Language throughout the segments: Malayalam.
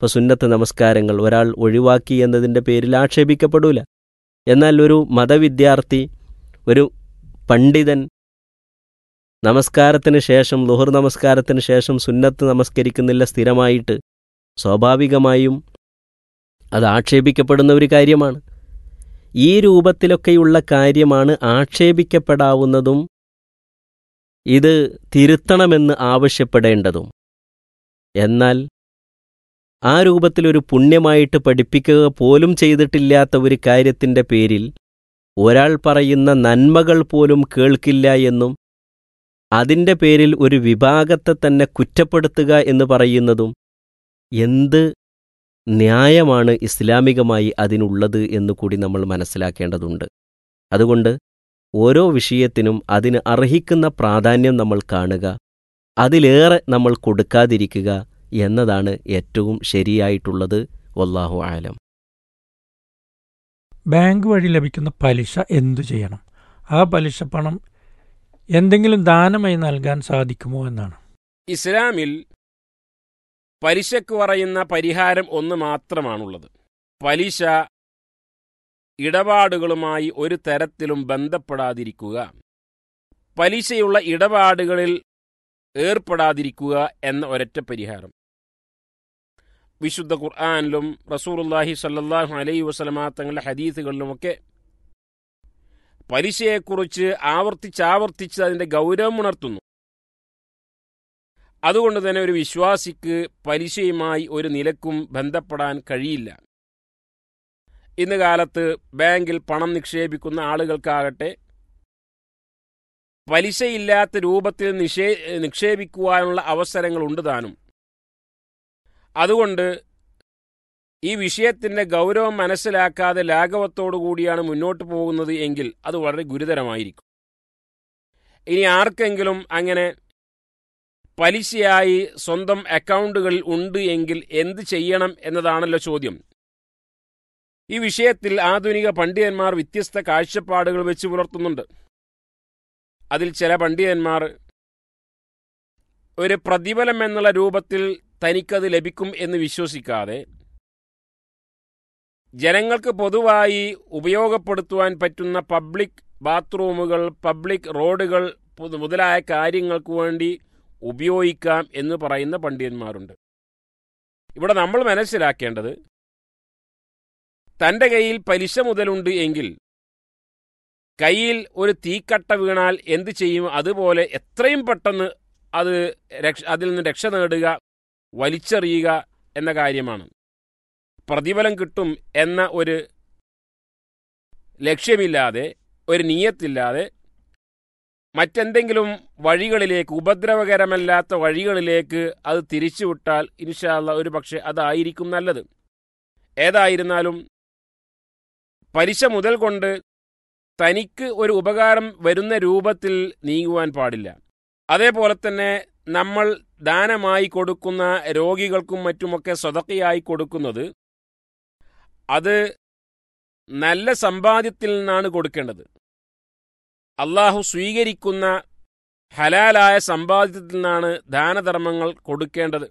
ഇപ്പോൾ സുന്നത്ത് നമസ്കാരങ്ങൾ ഒരാൾ ഒഴിവാക്കി എന്നതിൻ്റെ പേരിൽ ആക്ഷേപിക്കപ്പെടൂല എന്നാൽ ഒരു മതവിദ്യാർത്ഥി ഒരു പണ്ഡിതൻ നമസ്കാരത്തിന് ശേഷം ലുഹർ നമസ്കാരത്തിന് ശേഷം സുന്നത്ത് നമസ്കരിക്കുന്നില്ല സ്ഥിരമായിട്ട് സ്വാഭാവികമായും അത് ആക്ഷേപിക്കപ്പെടുന്ന ഒരു കാര്യമാണ് ഈ രൂപത്തിലൊക്കെയുള്ള കാര്യമാണ് ആക്ഷേപിക്കപ്പെടാവുന്നതും ഇത് തിരുത്തണമെന്ന് ആവശ്യപ്പെടേണ്ടതും എന്നാൽ ആ രൂപത്തിലൊരു പുണ്യമായിട്ട് പഠിപ്പിക്കുക പോലും ചെയ്തിട്ടില്ലാത്ത ഒരു കാര്യത്തിൻ്റെ പേരിൽ ഒരാൾ പറയുന്ന നന്മകൾ പോലും കേൾക്കില്ല എന്നും അതിൻ്റെ പേരിൽ ഒരു വിഭാഗത്തെ തന്നെ കുറ്റപ്പെടുത്തുക എന്ന് പറയുന്നതും എന്ത് ന്യായമാണ് ഇസ്ലാമികമായി അതിനുള്ളത് എന്ന് കൂടി നമ്മൾ മനസ്സിലാക്കേണ്ടതുണ്ട് അതുകൊണ്ട് ഓരോ വിഷയത്തിനും അതിന് അർഹിക്കുന്ന പ്രാധാന്യം നമ്മൾ കാണുക അതിലേറെ നമ്മൾ കൊടുക്കാതിരിക്കുക എന്നതാണ് ഏറ്റവും ശരിയായിട്ടുള്ളത് വല്ലാഹു ആലം ബാങ്ക് വഴി ലഭിക്കുന്ന പലിശ എന്തു ചെയ്യണം ആ പലിശ പണം എന്തെങ്കിലും ദാനമായി നൽകാൻ സാധിക്കുമോ എന്നാണ് ഇസ്ലാമിൽ പലിശക്ക് പറയുന്ന പരിഹാരം ഒന്ന് മാത്രമാണുള്ളത് പലിശ ഇടപാടുകളുമായി ഒരു തരത്തിലും ബന്ധപ്പെടാതിരിക്കുക പലിശയുള്ള ഇടപാടുകളിൽ ഏർപ്പെടാതിരിക്കുക എന്ന ഒരൊറ്റ പരിഹാരം വിശുദ്ധ ഖുർആാനിലും റസൂറുല്ലാഹി സല്ലാഹു അലൈ വസ്ലമാ തങ്ങളുടെ ഹദീസുകളിലുമൊക്കെ പലിശയെക്കുറിച്ച് ആവർത്തിച്ചാവർത്തിച്ച് അതിൻ്റെ ഗൗരവം ഉണർത്തുന്നു അതുകൊണ്ട് തന്നെ ഒരു വിശ്വാസിക്ക് പലിശയുമായി ഒരു നിലക്കും ബന്ധപ്പെടാൻ കഴിയില്ല ഇന്ന് കാലത്ത് ബാങ്കിൽ പണം നിക്ഷേപിക്കുന്ന ആളുകൾക്കാകട്ടെ പലിശയില്ലാത്ത രൂപത്തിൽ നിഷേ നിക്ഷേപിക്കുവാനുള്ള അവസരങ്ങളുണ്ട് താനും അതുകൊണ്ട് ഈ വിഷയത്തിന്റെ ഗൗരവം മനസ്സിലാക്കാതെ ലാഘവത്തോടു കൂടിയാണ് മുന്നോട്ട് പോകുന്നത് എങ്കിൽ അത് വളരെ ഗുരുതരമായിരിക്കും ഇനി ആർക്കെങ്കിലും അങ്ങനെ പലിശയായി സ്വന്തം അക്കൗണ്ടുകളിൽ ഉണ്ട് എങ്കിൽ എന്ത് ചെയ്യണം എന്നതാണല്ലോ ചോദ്യം ഈ വിഷയത്തിൽ ആധുനിക പണ്ഡിതന്മാർ വ്യത്യസ്ത കാഴ്ചപ്പാടുകൾ വെച്ച് പുലർത്തുന്നുണ്ട് അതിൽ ചില പണ്ഡിതന്മാർ ഒരു പ്രതിഫലം എന്നുള്ള രൂപത്തിൽ തനിക്കത് ലഭിക്കും എന്ന് വിശ്വസിക്കാതെ ജനങ്ങൾക്ക് പൊതുവായി ഉപയോഗപ്പെടുത്തുവാൻ പറ്റുന്ന പബ്ലിക് ബാത്റൂമുകൾ പബ്ലിക് റോഡുകൾ മുതലായ കാര്യങ്ങൾക്ക് വേണ്ടി ഉപയോഗിക്കാം എന്ന് പറയുന്ന പണ്ഡിതന്മാരുണ്ട് ഇവിടെ നമ്മൾ മനസ്സിലാക്കേണ്ടത് തൻ്റെ കയ്യിൽ പലിശ മുതലുണ്ട് എങ്കിൽ കയ്യിൽ ഒരു തീക്കട്ട വീണാൽ എന്ത് ചെയ്യും അതുപോലെ എത്രയും പെട്ടെന്ന് അത് രക്ഷ അതിൽ നിന്ന് രക്ഷ നേടുക വലിച്ചെറിയുക എന്ന കാര്യമാണ് പ്രതിഫലം കിട്ടും എന്ന ഒരു ലക്ഷ്യമില്ലാതെ ഒരു നീയത്തില്ലാതെ മറ്റെന്തെങ്കിലും വഴികളിലേക്ക് ഉപദ്രവകരമല്ലാത്ത വഴികളിലേക്ക് അത് തിരിച്ചുവിട്ടാൽ ഇൻഷാല്ല ഒരു പക്ഷെ അതായിരിക്കും നല്ലത് ഏതായിരുന്നാലും പലിശ മുതൽ കൊണ്ട് തനിക്ക് ഒരു ഉപകാരം വരുന്ന രൂപത്തിൽ നീങ്ങുവാൻ പാടില്ല അതേപോലെ തന്നെ നമ്മൾ ദാനമായി കൊടുക്കുന്ന രോഗികൾക്കും മറ്റുമൊക്കെ സ്വതക്കയായി കൊടുക്കുന്നത് അത് നല്ല സമ്പാദ്യത്തിൽ നിന്നാണ് കൊടുക്കേണ്ടത് അള്ളാഹു സ്വീകരിക്കുന്ന ഹലാലായ സമ്പാദ്യത്തിൽ നിന്നാണ് ദാനധർമ്മങ്ങൾ കൊടുക്കേണ്ടത്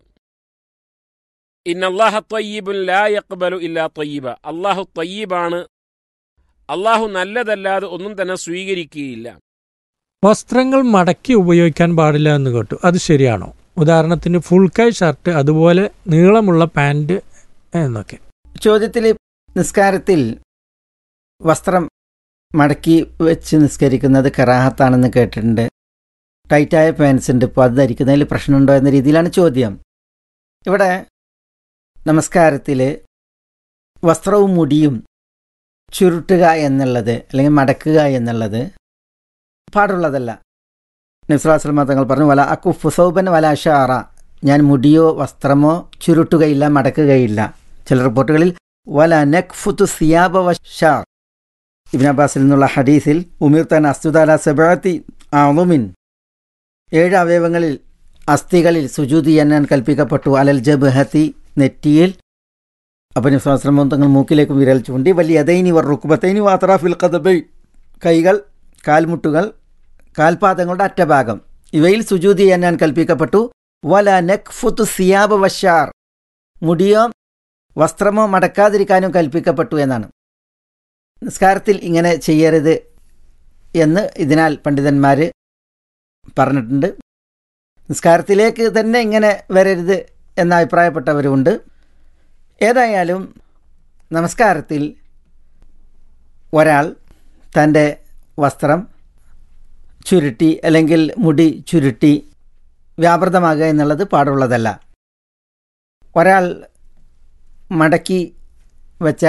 ഇന്നല്ലാഹ ത്വയ്യീബുൻ ലാ യഖ്ബലു ഇല്ലാ ത്വയ്യീബ അള്ളാഹു ത്വയ്യീബാണ് അള്ളാഹു നല്ലതല്ലാതെ ഒന്നും തന്നെ സ്വീകരിക്കുകയില്ല വസ്ത്രങ്ങൾ മടക്കി ഉപയോഗിക്കാൻ പാടില്ല എന്ന് കേട്ടു അത് ശരിയാണോ ഉദാഹരണത്തിന് ഫുൾ കൈ ഷർട്ട് അതുപോലെ നീളമുള്ള പാൻറ് എന്നൊക്കെ ചോദ്യത്തിൽ നിസ്കാരത്തിൽ വസ്ത്രം മടക്കി വെച്ച് നിസ്കരിക്കുന്നത് കറാഹത്താണെന്ന് കേട്ടിട്ടുണ്ട് ടൈറ്റായ പാൻസ് ഉണ്ട് ഇപ്പോൾ അത് ധരിക്കുന്നതിൽ പ്രശ്നമുണ്ടോ എന്ന രീതിയിലാണ് ചോദ്യം ഇവിടെ നമസ്കാരത്തിൽ വസ്ത്രവും മുടിയും ചുരുട്ടുക എന്നുള്ളത് അല്ലെങ്കിൽ മടക്കുക എന്നുള്ളത് പാടുള്ളതല്ല നബ്സുലാസ്ലമ തങ്ങൾ പറഞ്ഞു വല അക്കുഫ് സൗബൻ വല ഷാറ ഞാൻ മുടിയോ വസ്ത്രമോ ചുരുട്ടുകയില്ല മടക്കുകയില്ല ചില റിപ്പോർട്ടുകളിൽ വല നഖ്ഫുത്തു സിയാബ വഷാർ ഇബിൻ അബ്ബാസിൽ നിന്നുള്ള ഹദീസിൽ ഉമീർ തൻ അസ്തുദാല സെബാത്തി ആളുമിൻ ഏഴ് അവയവങ്ങളിൽ അസ്ഥികളിൽ സുജൂതി ചെയ്യാൻ കൽപ്പിക്കപ്പെട്ടു അലൽ ജബ്ഹത്തി നെറ്റിയിൽ അപ്പം സ്വാശ്രമം തങ്ങൾ മൂക്കിലേക്ക് വിരൽ ചൂണ്ടി വലിയ യദൈനി വർ റുക്കുബത്തൈനി വാത്രാഫിൽ കഥബൈ കൈകൾ കാൽമുട്ടുകൾ കാൽപാദങ്ങളുടെ അറ്റഭാഗം ഇവയിൽ സുജൂതി ചെയ്യാൻ ഞാൻ കൽപ്പിക്കപ്പെട്ടു വല നെഖ്ഫുത്തു സിയാബ വഷാർ മുടിയോ വസ്ത്രമോ മടക്കാതിരിക്കാനും കൽപ്പിക്കപ്പെട്ടു എന്നാണ് നിസ്കാരത്തിൽ ഇങ്ങനെ ചെയ്യരുത് എന്ന് ഇതിനാൽ പണ്ഡിതന്മാർ പറഞ്ഞിട്ടുണ്ട് നിസ്കാരത്തിലേക്ക് തന്നെ ഇങ്ങനെ വരരുത് എന്ന് അഭിപ്രായപ്പെട്ടവരുമുണ്ട് ഏതായാലും നമസ്കാരത്തിൽ ഒരാൾ തൻ്റെ വസ്ത്രം ചുരുട്ടി അല്ലെങ്കിൽ മുടി ചുരുട്ടി വ്യാപൃതമാകുക എന്നുള്ളത് പാടുള്ളതല്ല ഒരാൾ മടക്കി വെച്ച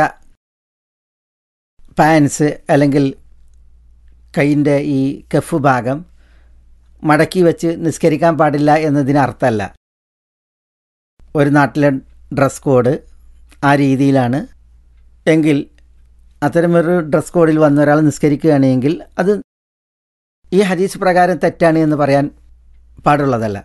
പാൻസ് അല്ലെങ്കിൽ കൈയിൻ്റെ ഈ കഫ് ഭാഗം മടക്കി വെച്ച് നിസ്കരിക്കാൻ പാടില്ല എന്നതിന് അർത്ഥമല്ല ഒരു നാട്ടിലെ ഡ്രസ് കോഡ് ആ രീതിയിലാണ് എങ്കിൽ അത്തരമൊരു ഡ്രസ് കോഡിൽ വന്ന ഒരാൾ നിസ്കരിക്കുകയാണെങ്കിൽ അത് ഈ ഹദീസ് പ്രകാരം തെറ്റാണ് എന്ന് പറയാൻ പാടുള്ളതല്ല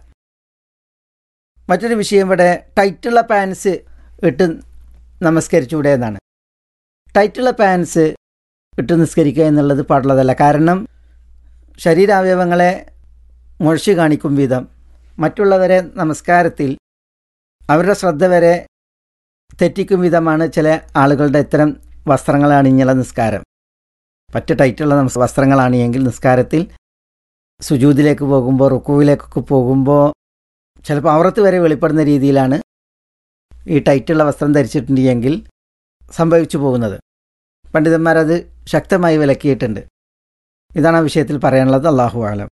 മറ്റൊരു വിഷയം ഇവിടെ ടൈറ്റുള്ള പാൻസ് ഇട്ട് നമസ്കരിച്ചുകൂടെ എന്നാണ് ടൈറ്റുള്ള പാൻസ് ഇട്ട് നിസ്കരിക്കുക എന്നുള്ളത് പാടുള്ളതല്ല കാരണം ശരീരാവയവങ്ങളെ മുഴച്ചു കാണിക്കും വിധം മറ്റുള്ളവരെ നമസ്കാരത്തിൽ അവരുടെ ശ്രദ്ധ വരെ തെറ്റിക്കും വിധമാണ് ചില ആളുകളുടെ ഇത്തരം വസ്ത്രങ്ങൾ അണിഞ്ഞുള്ള നിസ്കാരം പറ്റ ടൈറ്റുള്ള നമസ് വസ്ത്രങ്ങളാണെങ്കിൽ നിസ്കാരത്തിൽ സുജൂതിലേക്ക് പോകുമ്പോൾ റുക്കുവിലേക്കൊക്കെ പോകുമ്പോൾ ചിലപ്പോൾ ഔറത്ത് വരെ വെളിപ്പെടുന്ന രീതിയിലാണ് ഈ ടൈറ്റുള്ള വസ്ത്രം ധരിച്ചിട്ടുണ്ടെങ്കിൽ സംഭവിച്ചു പോകുന്നത് പണ്ഡിതന്മാരത് ശക്തമായി വിലക്കിയിട്ടുണ്ട് ഇതാണ് ആ വിഷയത്തിൽ പറയാനുള്ളത് അള്ളാഹു ആലം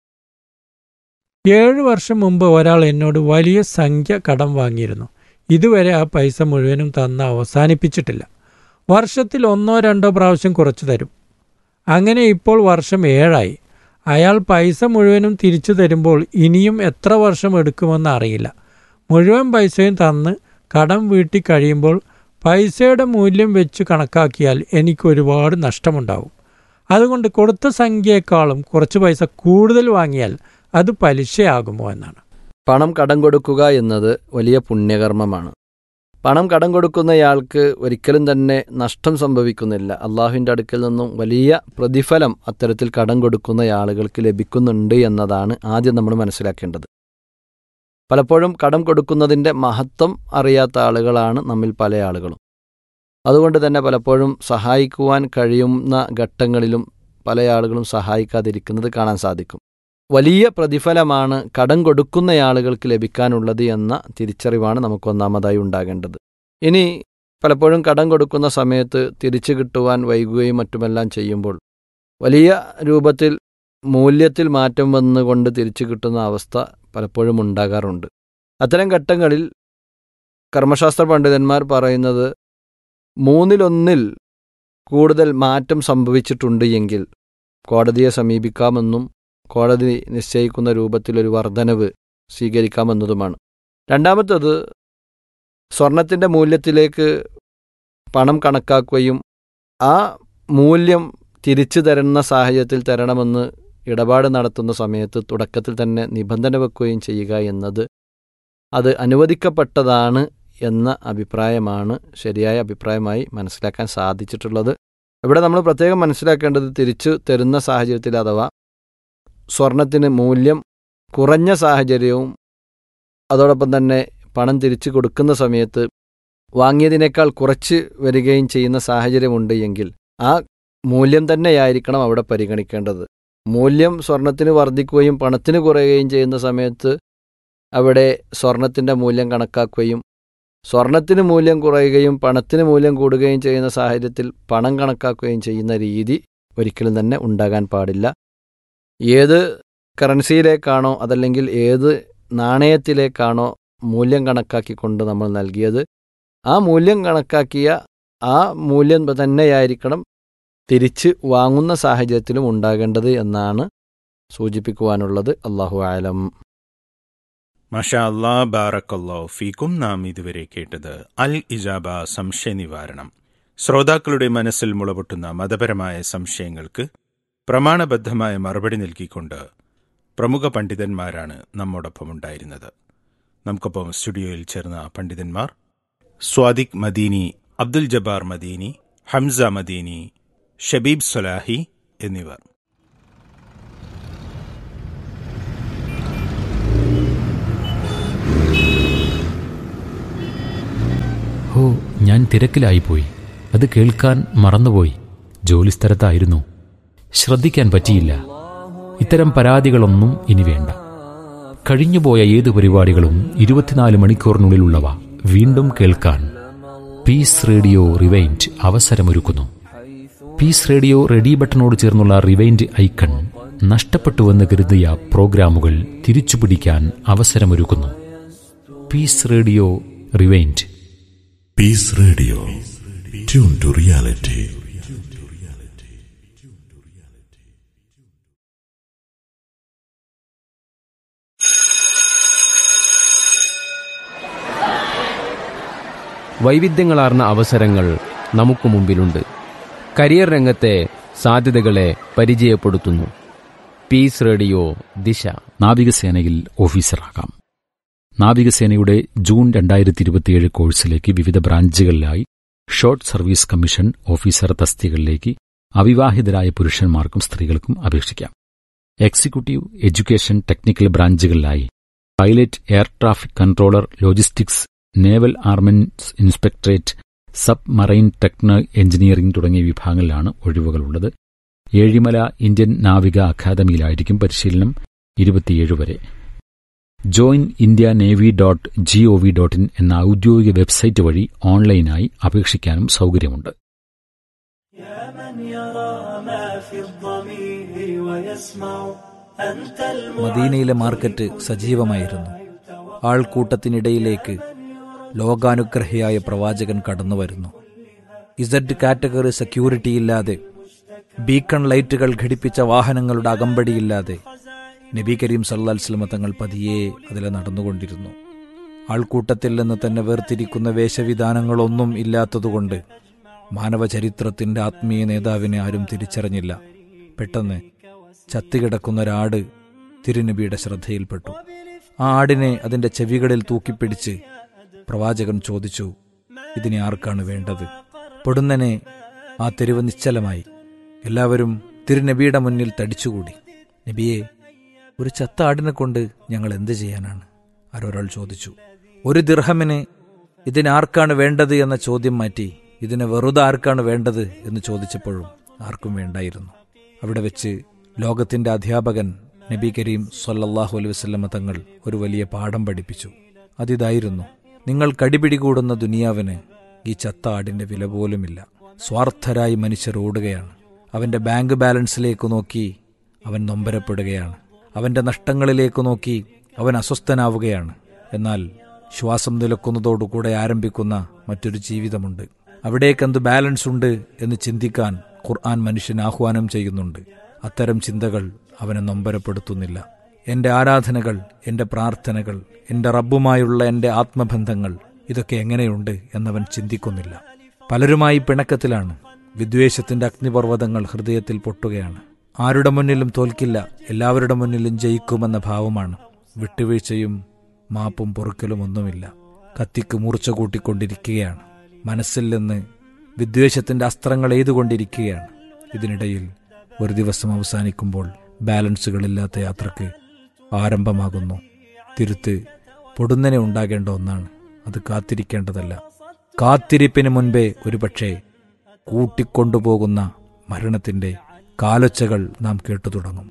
ഏഴ് വർഷം മുമ്പ് ഒരാൾ എന്നോട് വലിയ സംഖ്യ കടം വാങ്ങിയിരുന്നു ഇതുവരെ ആ പൈസ മുഴുവനും തന്ന് അവസാനിപ്പിച്ചിട്ടില്ല വർഷത്തിൽ ഒന്നോ രണ്ടോ പ്രാവശ്യം കുറച്ചു തരും അങ്ങനെ ഇപ്പോൾ വർഷം ഏഴായി അയാൾ പൈസ മുഴുവനും തിരിച്ചു തരുമ്പോൾ ഇനിയും എത്ര വർഷം എടുക്കുമെന്ന് അറിയില്ല മുഴുവൻ പൈസയും തന്ന് കടം വീട്ടി കഴിയുമ്പോൾ പൈസയുടെ മൂല്യം വെച്ച് കണക്കാക്കിയാൽ എനിക്ക് ഒരുപാട് നഷ്ടമുണ്ടാവും അതുകൊണ്ട് കൊടുത്ത സംഖ്യയെക്കാളും കുറച്ച് പൈസ കൂടുതൽ വാങ്ങിയാൽ അത് പലിശയാകുമോ എന്നാണ് പണം കടം കൊടുക്കുക എന്നത് വലിയ പുണ്യകർമ്മമാണ് പണം കടം കൊടുക്കുന്നയാൾക്ക് ഒരിക്കലും തന്നെ നഷ്ടം സംഭവിക്കുന്നില്ല അള്ളാഹുവിൻ്റെ അടുക്കൽ നിന്നും വലിയ പ്രതിഫലം അത്തരത്തിൽ കടം കൊടുക്കുന്ന ആളുകൾക്ക് ലഭിക്കുന്നുണ്ട് എന്നതാണ് ആദ്യം നമ്മൾ മനസ്സിലാക്കേണ്ടത് പലപ്പോഴും കടം കൊടുക്കുന്നതിൻ്റെ മഹത്വം അറിയാത്ത ആളുകളാണ് നമ്മിൽ പല ആളുകളും അതുകൊണ്ട് തന്നെ പലപ്പോഴും സഹായിക്കുവാൻ കഴിയുന്ന ഘട്ടങ്ങളിലും പല ആളുകളും സഹായിക്കാതിരിക്കുന്നത് കാണാൻ സാധിക്കും വലിയ പ്രതിഫലമാണ് കടം കൊടുക്കുന്ന ആളുകൾക്ക് ലഭിക്കാനുള്ളത് എന്ന തിരിച്ചറിവാണ് നമുക്ക് ഒന്നാമതായി ഉണ്ടാകേണ്ടത് ഇനി പലപ്പോഴും കടം കൊടുക്കുന്ന സമയത്ത് തിരിച്ചു കിട്ടുവാൻ വൈകുകയും മറ്റുമെല്ലാം ചെയ്യുമ്പോൾ വലിയ രൂപത്തിൽ മൂല്യത്തിൽ മാറ്റം വന്നുകൊണ്ട് തിരിച്ചു കിട്ടുന്ന അവസ്ഥ പലപ്പോഴും ഉണ്ടാകാറുണ്ട് അത്തരം ഘട്ടങ്ങളിൽ കർമ്മശാസ്ത്ര പണ്ഡിതന്മാർ പറയുന്നത് മൂന്നിലൊന്നിൽ കൂടുതൽ മാറ്റം സംഭവിച്ചിട്ടുണ്ട് എങ്കിൽ കോടതിയെ സമീപിക്കാമെന്നും കോടതി നിശ്ചയിക്കുന്ന രൂപത്തിലൊരു വർധനവ് സ്വീകരിക്കാമെന്നതുമാണ് രണ്ടാമത്തത് സ്വർണത്തിൻ്റെ മൂല്യത്തിലേക്ക് പണം കണക്കാക്കുകയും ആ മൂല്യം തിരിച്ചു തരുന്ന സാഹചര്യത്തിൽ തരണമെന്ന് ഇടപാട് നടത്തുന്ന സമയത്ത് തുടക്കത്തിൽ തന്നെ നിബന്ധന വെക്കുകയും ചെയ്യുക എന്നത് അത് അനുവദിക്കപ്പെട്ടതാണ് എന്ന അഭിപ്രായമാണ് ശരിയായ അഭിപ്രായമായി മനസ്സിലാക്കാൻ സാധിച്ചിട്ടുള്ളത് ഇവിടെ നമ്മൾ പ്രത്യേകം മനസ്സിലാക്കേണ്ടത് തിരിച്ചു തരുന്ന സാഹചര്യത്തിൽ അഥവാ സ്വർണത്തിന് മൂല്യം കുറഞ്ഞ സാഹചര്യവും അതോടൊപ്പം തന്നെ പണം തിരിച്ചു കൊടുക്കുന്ന സമയത്ത് വാങ്ങിയതിനേക്കാൾ കുറച്ച് വരികയും ചെയ്യുന്ന സാഹചര്യമുണ്ട് എങ്കിൽ ആ മൂല്യം തന്നെയായിരിക്കണം അവിടെ പരിഗണിക്കേണ്ടത് മൂല്യം സ്വർണത്തിന് വർദ്ധിക്കുകയും പണത്തിന് കുറയുകയും ചെയ്യുന്ന സമയത്ത് അവിടെ സ്വർണത്തിൻ്റെ മൂല്യം കണക്കാക്കുകയും സ്വർണത്തിന് മൂല്യം കുറയുകയും പണത്തിന് മൂല്യം കൂടുകയും ചെയ്യുന്ന സാഹചര്യത്തിൽ പണം കണക്കാക്കുകയും ചെയ്യുന്ന രീതി ഒരിക്കലും തന്നെ ഉണ്ടാകാൻ പാടില്ല ഏത് കറൻസിയിലേക്കാണോ അതല്ലെങ്കിൽ ഏത് നാണയത്തിലേക്കാണോ മൂല്യം കണക്കാക്കിക്കൊണ്ട് നമ്മൾ നൽകിയത് ആ മൂല്യം കണക്കാക്കിയ ആ മൂല്യം തന്നെയായിരിക്കണം തിരിച്ച് വാങ്ങുന്ന സാഹചര്യത്തിലും ഉണ്ടാകേണ്ടത് എന്നാണ് സൂചിപ്പിക്കുവാനുള്ളത് അള്ളാഹു ആലം മഷാ അല്ലാ ബാറക്കല്ലോ ഫീക്കും നാം ഇതുവരെ കേട്ടത് അൽ ഇജാബ സംശയ നിവാരണം ശ്രോതാക്കളുടെ മനസ്സിൽ മുളപൊട്ടുന്ന മതപരമായ സംശയങ്ങൾക്ക് പ്രമാണബദ്ധമായ മറുപടി നൽകിക്കൊണ്ട് പ്രമുഖ പണ്ഡിതന്മാരാണ് നമ്മോടൊപ്പം ഉണ്ടായിരുന്നത് നമുക്കൊപ്പം സ്റ്റുഡിയോയിൽ ചേർന്ന പണ്ഡിതന്മാർ സ്വാദിഖ് മദീനി അബ്ദുൽ ജബ്ബാർ മദീനി ഹംസ മദീനി ഷബീബ് സൊലാഹി എന്നിവർ ഹോ ഞാൻ തിരക്കിലായിപ്പോയി അത് കേൾക്കാൻ മറന്നുപോയി ജോലിസ്ഥലത്തായിരുന്നു ശ്രദ്ധിക്കാൻ പറ്റിയില്ല ഇത്തരം പരാതികളൊന്നും ഇനി വേണ്ട കഴിഞ്ഞുപോയ ഏത് പരിപാടികളും ഇരുപത്തിനാല് മണിക്കൂറിനുള്ളിലുള്ളവ വീണ്ടും കേൾക്കാൻ പീസ് റേഡിയോ റിവൈൻഡ് അവസരമൊരുക്കുന്നു പീസ് റേഡിയോ റെഡി ബട്ടണോട് ചേർന്നുള്ള റിവൈൻഡ് ഐക്കൺ നഷ്ടപ്പെട്ടുവെന്ന് കരുതിയ പ്രോഗ്രാമുകൾ തിരിച്ചുപിടിക്കാൻ അവസരമൊരുക്കുന്നു peace radio rewind Peace Radio. Tune to reality. വൈവിധ്യങ്ങളാർന്ന അവസരങ്ങൾ നമുക്ക് മുമ്പിലുണ്ട് കരിയർ രംഗത്തെ സാധ്യതകളെ പരിചയപ്പെടുത്തുന്നു പീസ് റേഡിയോ ദിശ നാവികസേനയിൽ ഓഫീസറാകാം നാവികസേനയുടെ ജൂൺ രണ്ടായിരത്തി ഇരുപത്തിയേഴ് കോഴ്സിലേക്ക് വിവിധ ബ്രാഞ്ചുകളിലായി ഷോർട്ട് സർവീസ് കമ്മീഷൻ ഓഫീസർ തസ്തികകളിലേക്ക് അവിവാഹിതരായ പുരുഷന്മാർക്കും സ്ത്രീകൾക്കും അപേക്ഷിക്കാം എക്സിക്യൂട്ടീവ് എഡ്യൂക്കേഷൻ ടെക്നിക്കൽ ബ്രാഞ്ചുകളിലായി pilot air traffic controller logistics naval armament inspectorate submarine techno engineering തുടങ്ങിയ വിഭാഗങ്ങളിലാണ് ഒഴിവുകളുള്ളത് ഏഴിമല ഇന്ത്യൻ നാവിക അക്കാദമിയിലായിരിക്കും പരിശീലനം ഇരുപത്തിയേഴ് വരെ join India navy dot G O V dot in എന്ന ഔദ്യോഗിക വെബ്സൈറ്റ് വഴി ഓൺലൈനായി അപേക്ഷിക്കാനും സൗകര്യമുണ്ട് മദീനയിലെ മാർക്കറ്റ് സജീവമായിരുന്നു ആൾക്കൂട്ടത്തിനിടയിലേക്ക് ലോകാനുഗ്രഹിയായ പ്രവാചകൻ കടന്നുവരുന്നു ഇസഡ് കാറ്റഗറി സെക്യൂരിറ്റിയില്ലാതെ ബീക്കൺ ലൈറ്റുകൾ ഘടിപ്പിച്ച വാഹനങ്ങളുടെ അകമ്പടിയില്ലാതെ നബി കരീം സല്ലാസ്ലമ തങ്ങൾ പതിയെ അതിലെ നടന്നുകൊണ്ടിരുന്നു ആൾക്കൂട്ടത്തിൽ നിന്ന് തന്നെ വേർതിരിക്കുന്ന വേഷവിധാനങ്ങളൊന്നും ഇല്ലാത്തതുകൊണ്ട് മാനവചരിത്രത്തിന്റെ ആത്മീയ നേതാവിനെ ആരും തിരിച്ചറിഞ്ഞില്ല പെട്ടെന്ന് ചത്തുകിടക്കുന്ന ഒരാട് തിരുനബിയുടെ ശ്രദ്ധയിൽപ്പെട്ടു ആ ആടിനെ അതിന്റെ ചെവികളിൽ തൂക്കിപ്പിടിച്ച് പ്രവാചകൻ ചോദിച്ചു ഇതിനെ ആർക്കാണ് വേണ്ടത് പൊടുന്നനെ ആ തെരുവ് നിശ്ചലമായി എല്ലാവരും തിരുനബിയുടെ മുന്നിൽ തടിച്ചുകൂടി നബിയെ ഒരു ചത്ത ആടിനെ കൊണ്ട് ഞങ്ങൾ എന്ത് ചെയ്യാനാണ് ആരൊരാൾ ചോദിച്ചു ഒരു ദിർഹമിന് ഇതിനാർക്കാണ് വേണ്ടത് എന്ന ചോദ്യം മാറ്റി ഇതിന് വെറുതെ ആർക്കാണ് വേണ്ടത് എന്ന് ചോദിച്ചപ്പോഴും ആർക്കും വേണ്ടായിരുന്നു അവിടെ വെച്ച് ലോകത്തിന്റെ അധ്യാപകൻ നബി കരീം സൊല്ലാഹു അലൈഹി വസ്ലമ തങ്ങൾ ഒരു വലിയ പാഠം പഠിപ്പിച്ചു അതിതായിരുന്നു നിങ്ങൾ കടിപിടികൂടുന്ന ദുനിയാവിന് ഈ ചത്ത ആടിന്റെ വില പോലുമില്ല സ്വാർത്ഥരായി മനുഷ്യർ ഓടുകയാണ് അവന്റെ ബാങ്ക് ബാലൻസിലേക്ക് നോക്കി അവൻ നൊമ്പരപ്പെടുകയാണ് അവന്റെ നഷ്ടങ്ങളിലേക്ക് നോക്കി അവൻ അസ്വസ്ഥനാവുകയാണ് എന്നാൽ ശ്വാസം നിലക്കുന്നതോടുകൂടെ ആരംഭിക്കുന്ന മറ്റൊരു ജീവിതമുണ്ട് അവിടേക്കെന്ത് ബാലൻസ് ഉണ്ട് എന്ന് ചിന്തിക്കാൻ ഖുർആൻ മനുഷ്യൻ ആഹ്വാനം ചെയ്യുന്നുണ്ട് അത്തരം ചിന്തകൾ അവനെ നൊമ്പരപ്പെടുത്തുന്നില്ല എന്റെ ആരാധനകൾ എന്റെ പ്രാർത്ഥനകൾ എന്റെ റബ്ബുമായുള്ള എന്റെ ആത്മബന്ധങ്ങൾ ഇതൊക്കെ എങ്ങനെയുണ്ട് എന്നവൻ ചിന്തിക്കുന്നില്ല പലരുമായി പിണക്കത്തിലാണ് വിദ്വേഷത്തിന്റെ അഗ്നിപർവ്വതങ്ങൾ ഹൃദയത്തിൽ പൊട്ടുകയാണ് ആരുടെ മുന്നിലും തോൽക്കില്ല എല്ലാവരുടെ മുന്നിലും ജയിക്കുമെന്ന ഭാവമാണ് വിട്ടുവീഴ്ചയും മാപ്പും പൊറുക്കലും ഒന്നുമില്ല കത്തിക്ക് മൂർച്ച കൂട്ടിക്കൊണ്ടിരിക്കുകയാണ് മനസ്സിൽ നിന്ന് വിദ്വേഷത്തിന്റെ അസ്ത്രങ്ങൾ എയ്തുകൊണ്ടിരിക്കുകയാണ് ഇതിനിടയിൽ ഒരു ദിവസം അവസാനിക്കുമ്പോൾ ബാലൻസുകളില്ലാത്ത യാത്രക്ക് ആരംഭമാകുന്നു തിരുത്ത് പൊടുന്നനെ ഉണ്ടാകേണ്ട ഒന്നാണ് അത് കാത്തിരിക്കേണ്ടതല്ല കാത്തിരിപ്പിന് മുൻപേ ഒരുപക്ഷെ കൂട്ടിക്കൊണ്ടുപോകുന്ന മരണത്തിന്റെ കാലൊച്ചകൾ നാം കേട്ടു തുടങ്ങും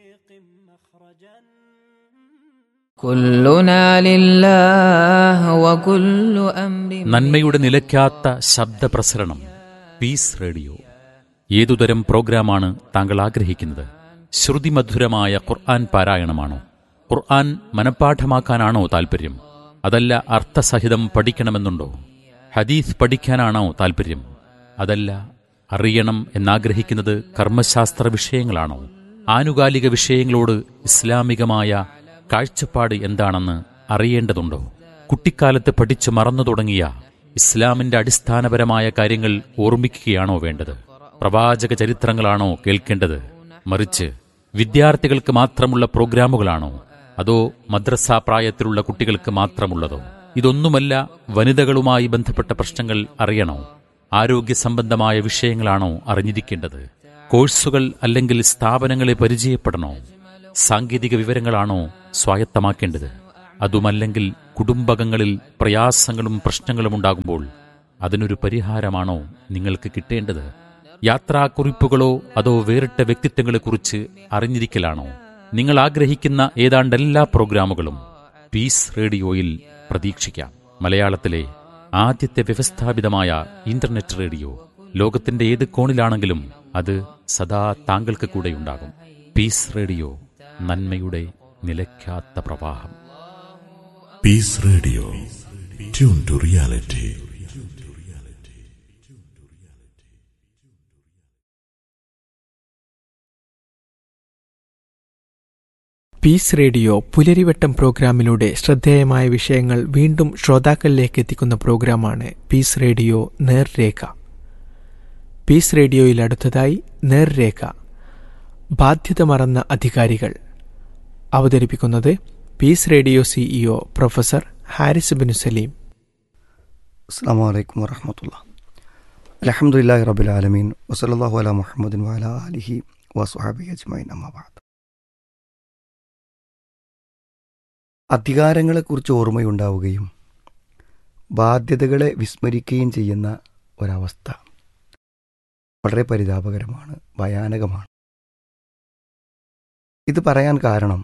നന്മയുടെ നിലയ്ക്കാത്ത ശബ്ദപ്രസരണം പീസ് റേഡിയോ ഏതുതരം പ്രോഗ്രാമാണ് താങ്കൾ ആഗ്രഹിക്കുന്നത് ശ്രുതിമധുരമായ ഖുർആൻ പാരായണമാണോ ഖുർആൻ മനഃപ്പാഠമാക്കാനാണോ താൽപ്പര്യം അതല്ല അർത്ഥസഹിതം പഠിക്കണമെന്നുണ്ടോ ഹദീസ് പഠിക്കാനാണോ താൽപ്പര്യം അതല്ല അറിയണം എന്നാഗ്രഹിക്കുന്നത് കർമ്മശാസ്ത്ര വിഷയങ്ങളാണോ ആനുകാലിക വിഷയങ്ങളോട് ഇസ്ലാമികമായ കാഴ്ചപ്പാട് എന്താണെന്ന് അറിയേണ്ടതുണ്ടോ കുട്ടിക്കാലത്ത് പഠിച്ചു മറന്നു തുടങ്ങിയ ഇസ്ലാമിന്റെ അടിസ്ഥാനപരമായ കാര്യങ്ങൾ ഓർമ്മിക്കുകയാണോ വേണ്ടത് പ്രവാചക ചരിത്രങ്ങളാണോ കേൾക്കേണ്ടത് മറിച്ച് വിദ്യാർത്ഥികൾക്ക് മാത്രമുള്ള പ്രോഗ്രാമുകളാണോ അതോ മദ്രസ പ്രായത്തിലുള്ള കുട്ടികൾക്ക് മാത്രമുള്ളതോ ഇതൊന്നുമല്ല വനിതകളുമായി ബന്ധപ്പെട്ട പ്രശ്നങ്ങൾ അറിയണോ ആരോഗ്യ സംബന്ധമായ വിഷയങ്ങളാണോ അറിഞ്ഞിരിക്കേണ്ടത് കോഴ്സുകൾ അല്ലെങ്കിൽ സ്ഥാപനങ്ങളെ പരിചയപ്പെടണോ സാങ്കേതിക വിവരങ്ങളാണോ സ്വായത്തമാക്കേണ്ടത് അതുമല്ലെങ്കിൽ കുടുംബകങ്ങളിൽ പ്രയാസങ്ങളും പ്രശ്നങ്ങളും ഉണ്ടാകുമ്പോൾ അതിനൊരു പരിഹാരമാണോ നിങ്ങൾക്ക് കിട്ടേണ്ടത് യാത്രാക്കുറിപ്പുകളോ അതോ വേറിട്ട വ്യക്തിത്വങ്ങളെക്കുറിച്ച് അറിഞ്ഞിരിക്കലാണോ നിങ്ങൾ ആഗ്രഹിക്കുന്ന ഏതാണ്ട് എല്ലാ പ്രോഗ്രാമുകളും പീസ് റേഡിയോയിൽ പ്രതീക്ഷിക്കാം മലയാളത്തിലെ ആദ്യത്തെ വ്യവസ്ഥാപിതമായ ഇന്റർനെറ്റ് റേഡിയോ ലോകത്തിന്റെ ഏത് കോണിലാണെങ്കിലും അത് സദാ താങ്കൾക്ക് കൂടെയുണ്ടാകും പീസ് റേഡിയോ നന്മയുടെ നിലയ്ക്കാത്ത പ്രവാഹം Peace Radio. Tune to reality. Peace radio പുലരിവട്ടം പ്രോഗ്രാമിലൂടെ ശ്രദ്ധേയമായ വിഷയങ്ങൾ വീണ്ടും ശ്രോതാക്കളിലേക്ക് എത്തിക്കുന്ന പ്രോഗ്രാമാണ് പീസ് റേഡിയോ നേർരേഖ പീസ് റേഡിയോയിൽ അടുത്തതായി നേർരേഖ ബാധ്യത മറന്ന അധികാരികൾ അവതരിപ്പിക്കുന്നത് peace radio CEO professor Haris bin Salim അസ്സാം വലൈക്കും വറഹമത്തുള്ള അലഹമുല്ലാ റബുൽ ആലമീൻ വസലാഹു അല മുഹമ്മദിൻ വാല അലിഹി വസുഹാബി അജ്മൈൻ അമ്മാബാദ് അധികാരങ്ങളെക്കുറിച്ച് ഓർമ്മയുണ്ടാവുകയും ബാധ്യതകളെ വിസ്മരിക്കുകയും ചെയ്യുന്ന ഒരവസ്ഥ വളരെ പരിതാപകരമാണ് ഭയാനകമാണ് ഇത് പറയാൻ കാരണം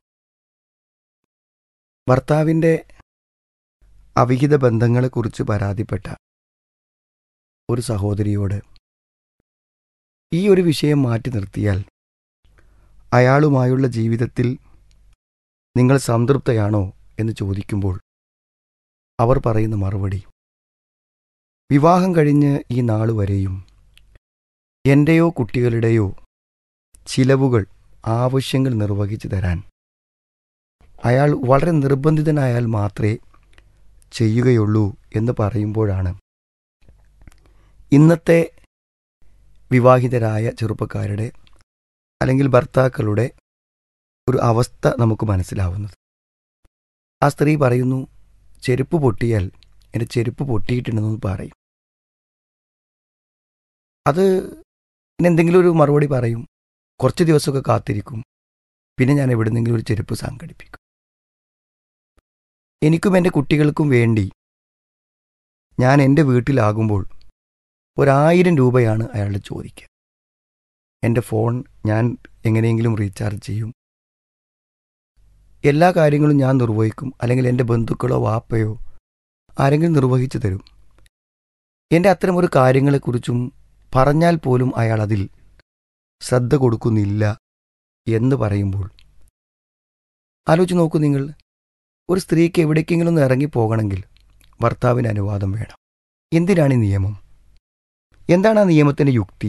ഭർത്താവിൻ്റെ അവിഹിത ബന്ധങ്ങളെക്കുറിച്ച് പരാതിപ്പെട്ട ഒരു സഹോദരിയോട് ഈ ഒരു വിഷയം മാറ്റി നിർത്തിയാൽ അയാളുമായുള്ള ജീവിതത്തിൽ നിങ്ങൾ സംതൃപ്തയാണോ എന്ന് ചോദിക്കുമ്പോൾ അവർ പറയുന്ന മറുപടി വിവാഹം കഴിഞ്ഞ് ഈ നാൾ വരെയും എൻ്റെയോ കുട്ടികളുടെയോ ചിലവുകൾ ആവശ്യങ്ങൾ നിർവഹിച്ചു തരാൻ അയാൾ വളരെ നിർബന്ധിതനായാൽ മാത്രമേ ചെയ്യുകയുള്ളൂ എന്ന് പറയുമ്പോഴാണ് ഇന്നത്തെ വിവാഹിതരായ ചെറുപ്പക്കാരുടെ അല്ലെങ്കിൽ ഭർത്താക്കളുടെ ഒരു അവസ്ഥ നമുക്ക് മനസ്സിലാവുന്നത് ആ സ്ത്രീ പറയുന്നു ചെരുപ്പ് പൊട്ടിയാൽ എൻ്റെ ചെരുപ്പ് പൊട്ടിയിട്ടുണ്ടെന്ന് പറയും അത് പിന്നെ എന്തെങ്കിലും ഒരു മറുപടി പറയും കുറച്ച് ദിവസമൊക്കെ കാത്തിരിക്കും പിന്നെ ഞാൻ എവിടുന്നെങ്കിലും ഒരു ചെരുപ്പ് സംഘടിപ്പിക്കും എനിക്കും എൻ്റെ കുട്ടികൾക്കും വേണ്ടി ഞാൻ എൻ്റെ വീട്ടിലാകുമ്പോൾ ഒരായിരം രൂപയാണ് അയാളുടെ ചോദിക്കുക എൻ്റെ ഫോൺ ഞാൻ എങ്ങനെയെങ്കിലും റീചാർജ് ചെയ്യും എല്ലാ കാര്യങ്ങളും ഞാൻ നിർവഹിക്കും അല്ലെങ്കിൽ എൻ്റെ ബന്ധുക്കളോ വാപ്പയോ ആരെങ്കിലും നിർവഹിച്ചു തരും എൻ്റെ അത്തരമൊരു കാര്യങ്ങളെക്കുറിച്ചും പറഞ്ഞാൽ പോലും അയാൾ അതിൽ ശ്രദ്ധ കൊടുക്കുന്നില്ല എന്ന് പറയുമ്പോൾ ആലോചിച്ച് നോക്കൂ നിങ്ങൾ ഒരു സ്ത്രീക്ക് എവിടേക്കെങ്കിലും ഒന്ന് ഇറങ്ങിപ്പോകണമെങ്കിൽ ഭർത്താവിന് അനുവാദം വേണം എന്തിനാണ് ഈ നിയമം എന്താണ് ആ നിയമത്തിൻ്റെ യുക്തി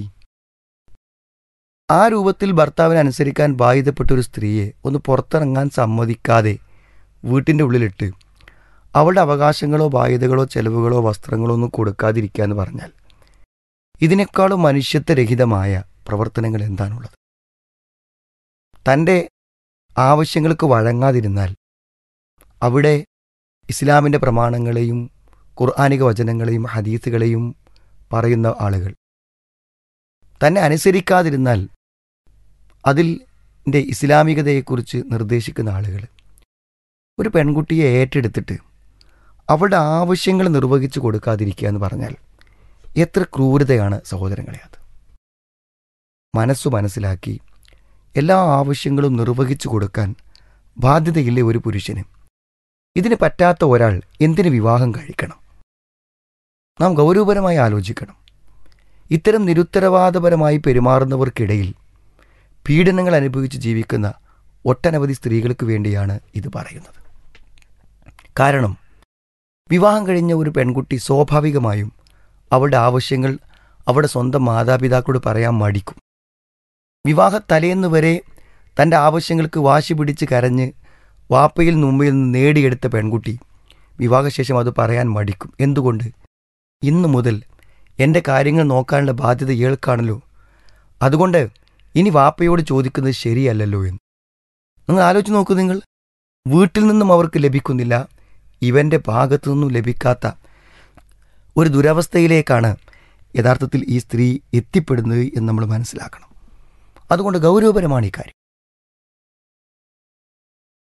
ആ രൂപത്തിൽ ഭർത്താവിനെ അനുസരിക്കാൻ ബാധ്യതപ്പെട്ട ഒരു സ്ത്രീയെ ഒന്ന് പുറത്തിറങ്ങാൻ സമ്മതിക്കാതെ വീട്ടിൻ്റെ ഉള്ളിലിട്ട് അവളുടെ അവകാശങ്ങളോ ബാധ്യതകളോ ചെലവുകളോ വസ്ത്രങ്ങളോ ഒന്നും കൊടുക്കാതിരിക്കുക എന്ന് പറഞ്ഞാൽ ഇതിനേക്കാളും മനുഷ്യത്വരഹിതമായ പ്രവർത്തനങ്ങൾ എന്താണുള്ളത് തൻ്റെ ആവശ്യങ്ങൾക്ക് വഴങ്ങാതിരുന്നാൽ അവിടെ ഇസ്ലാമിൻ്റെ പ്രമാണങ്ങളെയും ഖുർആാനിക വചനങ്ങളെയും ഹദീസുകളെയും പറയുന്ന ആളുകൾ തന്നെ അനുസരിക്കാതിരുന്നാൽ അതിൽ ൻ്റെ ഇസ്ലാമികതയെക്കുറിച്ച് നിർദ്ദേശിക്കുന്ന ആളുകൾ ഒരു പെൺകുട്ടിയെ ഏറ്റെടുത്തിട്ട് അവളുടെ ആവശ്യങ്ങൾ നിർവഹിച്ചു കൊടുക്കാതിരിക്കുക എന്ന് പറഞ്ഞാൽ എത്ര ക്രൂരതയാണ് സഹോദരങ്ങളെ അത് മനസ്സു മനസ്സിലാക്കി എല്ലാ ആവശ്യങ്ങളും നിർവഹിച്ചു കൊടുക്കാൻ ബാധ്യതയില്ലേ ഒരു പുരുഷന് ഇതിന് പറ്റാത്ത ഒരാൾ എന്തിന് വിവാഹം കഴിക്കണം നാം ഗൗരവപരമായി ആലോചിക്കണം ഇത്തരം നിരുത്തരവാദപരമായി പെരുമാറുന്നവർക്കിടയിൽ പീഡനങ്ങൾ അനുഭവിച്ച് ജീവിക്കുന്ന ഒട്ടനവധി സ്ത്രീകൾക്ക് വേണ്ടിയാണ് ഇത് പറയുന്നത് കാരണം വിവാഹം കഴിഞ്ഞ ഒരു പെൺകുട്ടി സ്വാഭാവികമായും അവളുടെ ആവശ്യങ്ങൾ അവളുടെ സ്വന്തം മാതാപിതാക്കളോട് പറയാൻ മടിക്കും വിവാഹ തലേന്ന് വരെ തൻ്റെ ആവശ്യങ്ങൾക്ക് വാശി പിടിച്ച് കരഞ്ഞ് വാപ്പയിൽ മുമ്പിൽ നിന്ന് നേടിയെടുത്ത പെൺകുട്ടി വിവാഹശേഷം അത് പറയാൻ മടിക്കും എന്തുകൊണ്ട് ഇന്നു മുതൽ എൻ്റെ കാര്യങ്ങൾ നോക്കാനുള്ള ബാധ്യത ഇയാൾക്കാണല്ലോ അതുകൊണ്ട് ഇനി വാപ്പയോട് ചോദിക്കുന്നത് ശരിയല്ലല്ലോ എന്ന് നിങ്ങൾ ആലോചിച്ച് നോക്കൂ നിങ്ങൾ വീട്ടിൽ നിന്നും അവർക്ക് ലഭിക്കുന്നില്ല ഇവൻ്റെ ഭാഗത്തു നിന്നും ലഭിക്കാത്ത ഒരു ദുരവസ്ഥയിലേക്കാണ് യഥാർത്ഥത്തിൽ ഈ സ്ത്രീ എത്തിപ്പെടുന്നത് എന്ന് നമ്മൾ മനസ്സിലാക്കണം അതുകൊണ്ട് ഗൗരവപരമാണ് ഈ കാര്യം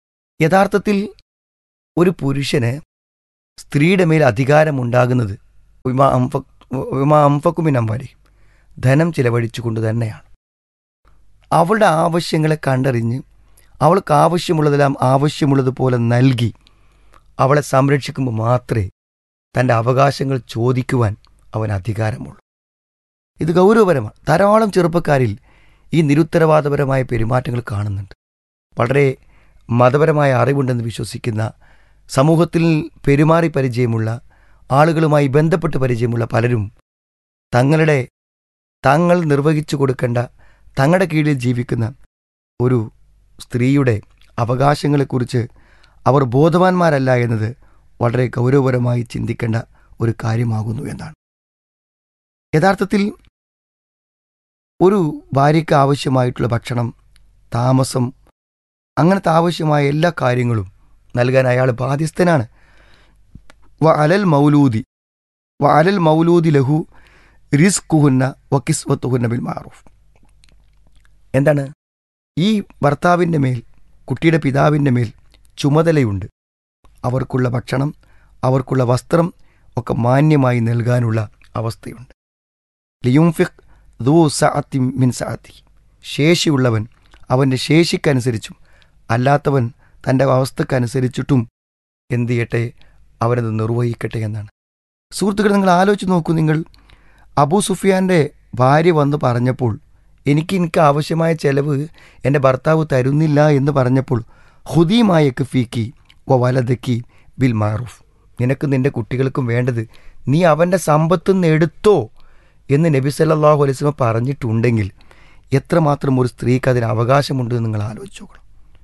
യഥാർത്ഥത്തിൽ ഒരു പുരുഷന് സ്ത്രീയുടെ മേൽ അധികാരമുണ്ടാകുന്നത് വിമാ അംഫ വിമാ അംഫക്കുമിൻ അമ്പാരി ധനം ചിലവഴിച്ചുകൊണ്ട് തന്നെയാണ് അവളുടെ ആവശ്യങ്ങളെ കണ്ടറിഞ്ഞ് അവൾക്ക് ആവശ്യമുള്ളതെല്ലാം ആവശ്യമുള്ളതുപോലെ നൽകി അവളെ സംരക്ഷിക്കുമ്പോൾ മാത്രമേ തൻ്റെ അവകാശങ്ങൾ ചോദിക്കുവാൻ അവൻ അധികാരമുള്ളൂ ഇത് ഗൗരവപരമാണ് ധാരാളം ചെറുപ്പക്കാരിൽ ഈ നിരുത്തരവാദപരമായ പെരുമാറ്റങ്ങൾ കാണുന്നുണ്ട് വളരെ മതപരമായ അറിവുണ്ടെന്ന് വിശ്വസിക്കുന്ന സമൂഹത്തിൽ പെരുമാറി പരിചയമുള്ള ആളുകളുമായി ബന്ധപ്പെട്ട് പരിചയമുള്ള പലരും തങ്ങളുടെ തങ്ങൾ നിർവഹിച്ചു കൊടുക്കേണ്ട തങ്ങളുടെ കീഴിൽ ജീവിക്കുന്ന ഒരു സ്ത്രീയുടെ അവകാശങ്ങളെക്കുറിച്ച് അവർ ബോധവാന്മാരല്ല എന്നത് വളരെ ഗൗരവപരമായി ചിന്തിക്കേണ്ട ഒരു കാര്യമാകുന്നു എന്നാണ് യഥാർത്ഥത്തിൽ ഒരു ഭാര്യയ്ക്ക് ആവശ്യമായിട്ടുള്ള ഭക്ഷണം താമസം അങ്ങനത്തെ ആവശ്യമായ എല്ലാ കാര്യങ്ങളും നൽകാൻ അയാൾ ബാധ്യസ്ഥനാണ് വ അലൽ മൗലൂദി വ അലൽ മൗലൂദി ലഹു റിസ്കുഹുന്ന വ കിസ്വത്തുഹുന്ന ബിൽ മാറൂഫ് എന്താണ് ഈ ഭർത്താവിൻ്റെ മേൽ കുട്ടിയുടെ പിതാവിൻ്റെ മേൽ ചുമതലയുണ്ട് അവർക്കുള്ള ഭക്ഷണം അവർക്കുള്ള വസ്ത്രം ഒക്കെ മാന്യമായി നൽകാനുള്ള അവസ്ഥയുണ്ട് ലിയുംഫിഖ് ദൂ സഅത്തി മിൻ സഅത്തി ശേഷിയുള്ളവൻ അവൻ്റെ ശേഷിക്കനുസരിച്ചും അല്ലാത്തവൻ തൻ്റെ അവസ്ഥക്കനുസരിച്ചിട്ടും എന്ത് ചെയ്യട്ടെ അവനത് നിർവഹിക്കട്ടെ എന്നാണ് സുഹൃത്തുക്കൾ നിങ്ങൾ ആലോചിച്ച് നോക്കൂ നിങ്ങൾ അബൂ സുഫിയാൻ്റെ ഭാര്യ വന്ന് പറഞ്ഞപ്പോൾ എനിക്ക് എനിക്ക് ആവശ്യമായ ചെലവ് എൻ്റെ ഭർത്താവ് തരുന്നില്ല എന്ന് പറഞ്ഞപ്പോൾ ഹുദീമായക്ക് ഫീക്കി വ വലതക്കി ബിൽ മാറൂഫ് നിനക്ക് നിന്റെ കുട്ടികൾക്കും വേണ്ടത് നീ അവൻ്റെ സമ്പത്ത് നിന്ന് എടുത്തോ എന്ന് നബി സല്ലല്ലാഹു അലൈഹി വസല്ലം പറഞ്ഞിട്ടുണ്ടെങ്കിൽ എത്രമാത്രം ഒരു സ്ത്രീക്ക് അതിന് അവകാശമുണ്ട് എന്ന് നിങ്ങൾ ആലോചിച്ച് നോക്കണം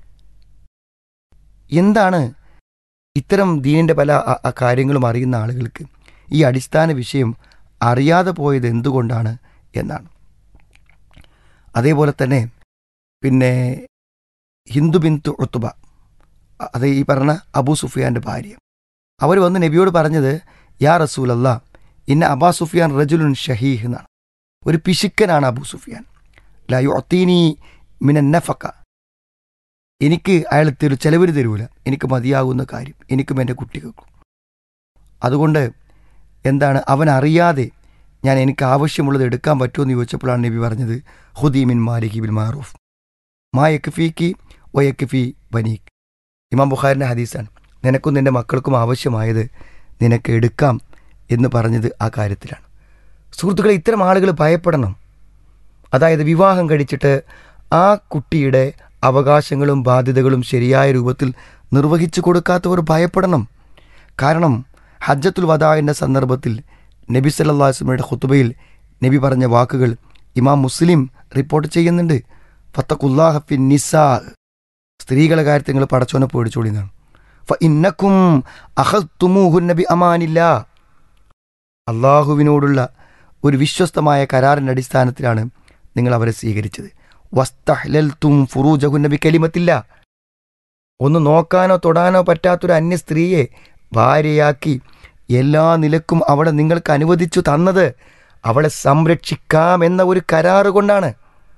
എന്താണ് ഇത്തരം ദീനിൻ്റെ പല അ- അ- കാര്യങ്ങളും അറിയുന്ന ആളുകൾക്ക് ഈ അടിസ്ഥാന വിഷയം അറിയാതെ പോയത് എന്തുകൊണ്ടാണ് എന്നാണ് അതേപോലെ തന്നെ പിന്നെ ഹിന്ദു ബിന്ദു ഒത്തുബ അത് ഈ പറഞ്ഞ അബൂ സുഫിയാൻ്റെ ഭാര്യ അവർ വന്ന് നബിയോട് പറഞ്ഞത് യാ റസൂലല്ല ഇന്ന അബാ സുഫിയാൻ റജുലുൻ ഷഹീഹ് എന്നാണ് ഒരു പിശുക്കനാണ് അബൂ സുഫിയാൻ ലാ യുഅത്തീനി മിനൻ നഫക്ക എനിക്ക് അയാൾ തരൂ ചെലവിന് തരൂല എനിക്ക് മതിയാകുന്ന കാര്യം എനിക്കും എൻ്റെ കുട്ടികൾക്കും അതുകൊണ്ട് എന്താണ് അവൻ അറിയാതെ ഞാൻ എനിക്ക് ആവശ്യമുള്ളത് എടുക്കാൻ പറ്റുമെന്ന് ചോദിച്ചപ്പോഴാണ് നബി പറഞ്ഞത് ഹുദീമിൻ മാലികി ബിൽ മാറൂഫ് മാ യക്ഫീക്ക് ഒ യക്ഫി ബനീക്ക് ഇമാം ബുഖാരിൻ്റെ ഹദീസാണ് നിനക്കും നിൻ്റെ മക്കൾക്കും ആവശ്യമായത് നിനക്ക് എടുക്കാം എന്ന് പറഞ്ഞത് ആ കാര്യത്തിലാണ് സുഹൃത്തുക്കളെ ഇത്തരം ആളുകൾ ഭയപ്പെടണം അതായത് വിവാഹം കഴിച്ചിട്ട് ആ കുട്ടിയുടെ അവകാശങ്ങളും ബാധ്യതകളും ശരിയായ രൂപത്തിൽ നിർവഹിച്ചു കൊടുക്കാത്തവർ ഭയപ്പെടണം കാരണം ഹജ്ജത്തുൽ വദാഇൻ്റെ സന്ദർഭത്തിൽ നബി സല്ലല്ലാഹു അലൈഹി വസല്ലമയുടെ ഖുത്ബയിൽ നബി പറഞ്ഞ വാക്കുകൾ ഇമാം മുസ്ലിം റിപ്പോർട്ട് ചെയ്യുന്നുണ്ട് ഫത്തഖുല്ലാഹ ഫിൻ നിസാ സ്ത്രീകളെ കാര്യത്തിൽ നിങ്ങൾ പടച്ചോനെ പേടിച്ചോളി എന്നാണ് ഫ ഇന്നക്കും അഹത്തുമൂഹുൻ നബി അമാനില്ല അള്ളാഹുവിനോടുള്ള ഒരു വിശ്വസ്തമായ കരാറിൻ്റെ അടിസ്ഥാനത്തിലാണ് നിങ്ങൾ അവരെ സ്വീകരിച്ചത് വസ്തഹ്ലൽ തും ഫുറൂജഹുൻ നബി കലിമത്തില്ല ഒന്ന് നോക്കാനോ തൊടാനോ പറ്റാത്തൊരു അന്യ സ്ത്രീയെ ഭാര്യയാക്കി എല്ലാ നിലക്കും അവളെ നിങ്ങൾക്ക് അനുവദിച്ചു തന്നത് അവളെ സംരക്ഷിക്കാമെന്ന ഒരു കരാറ് കൊണ്ടാണ്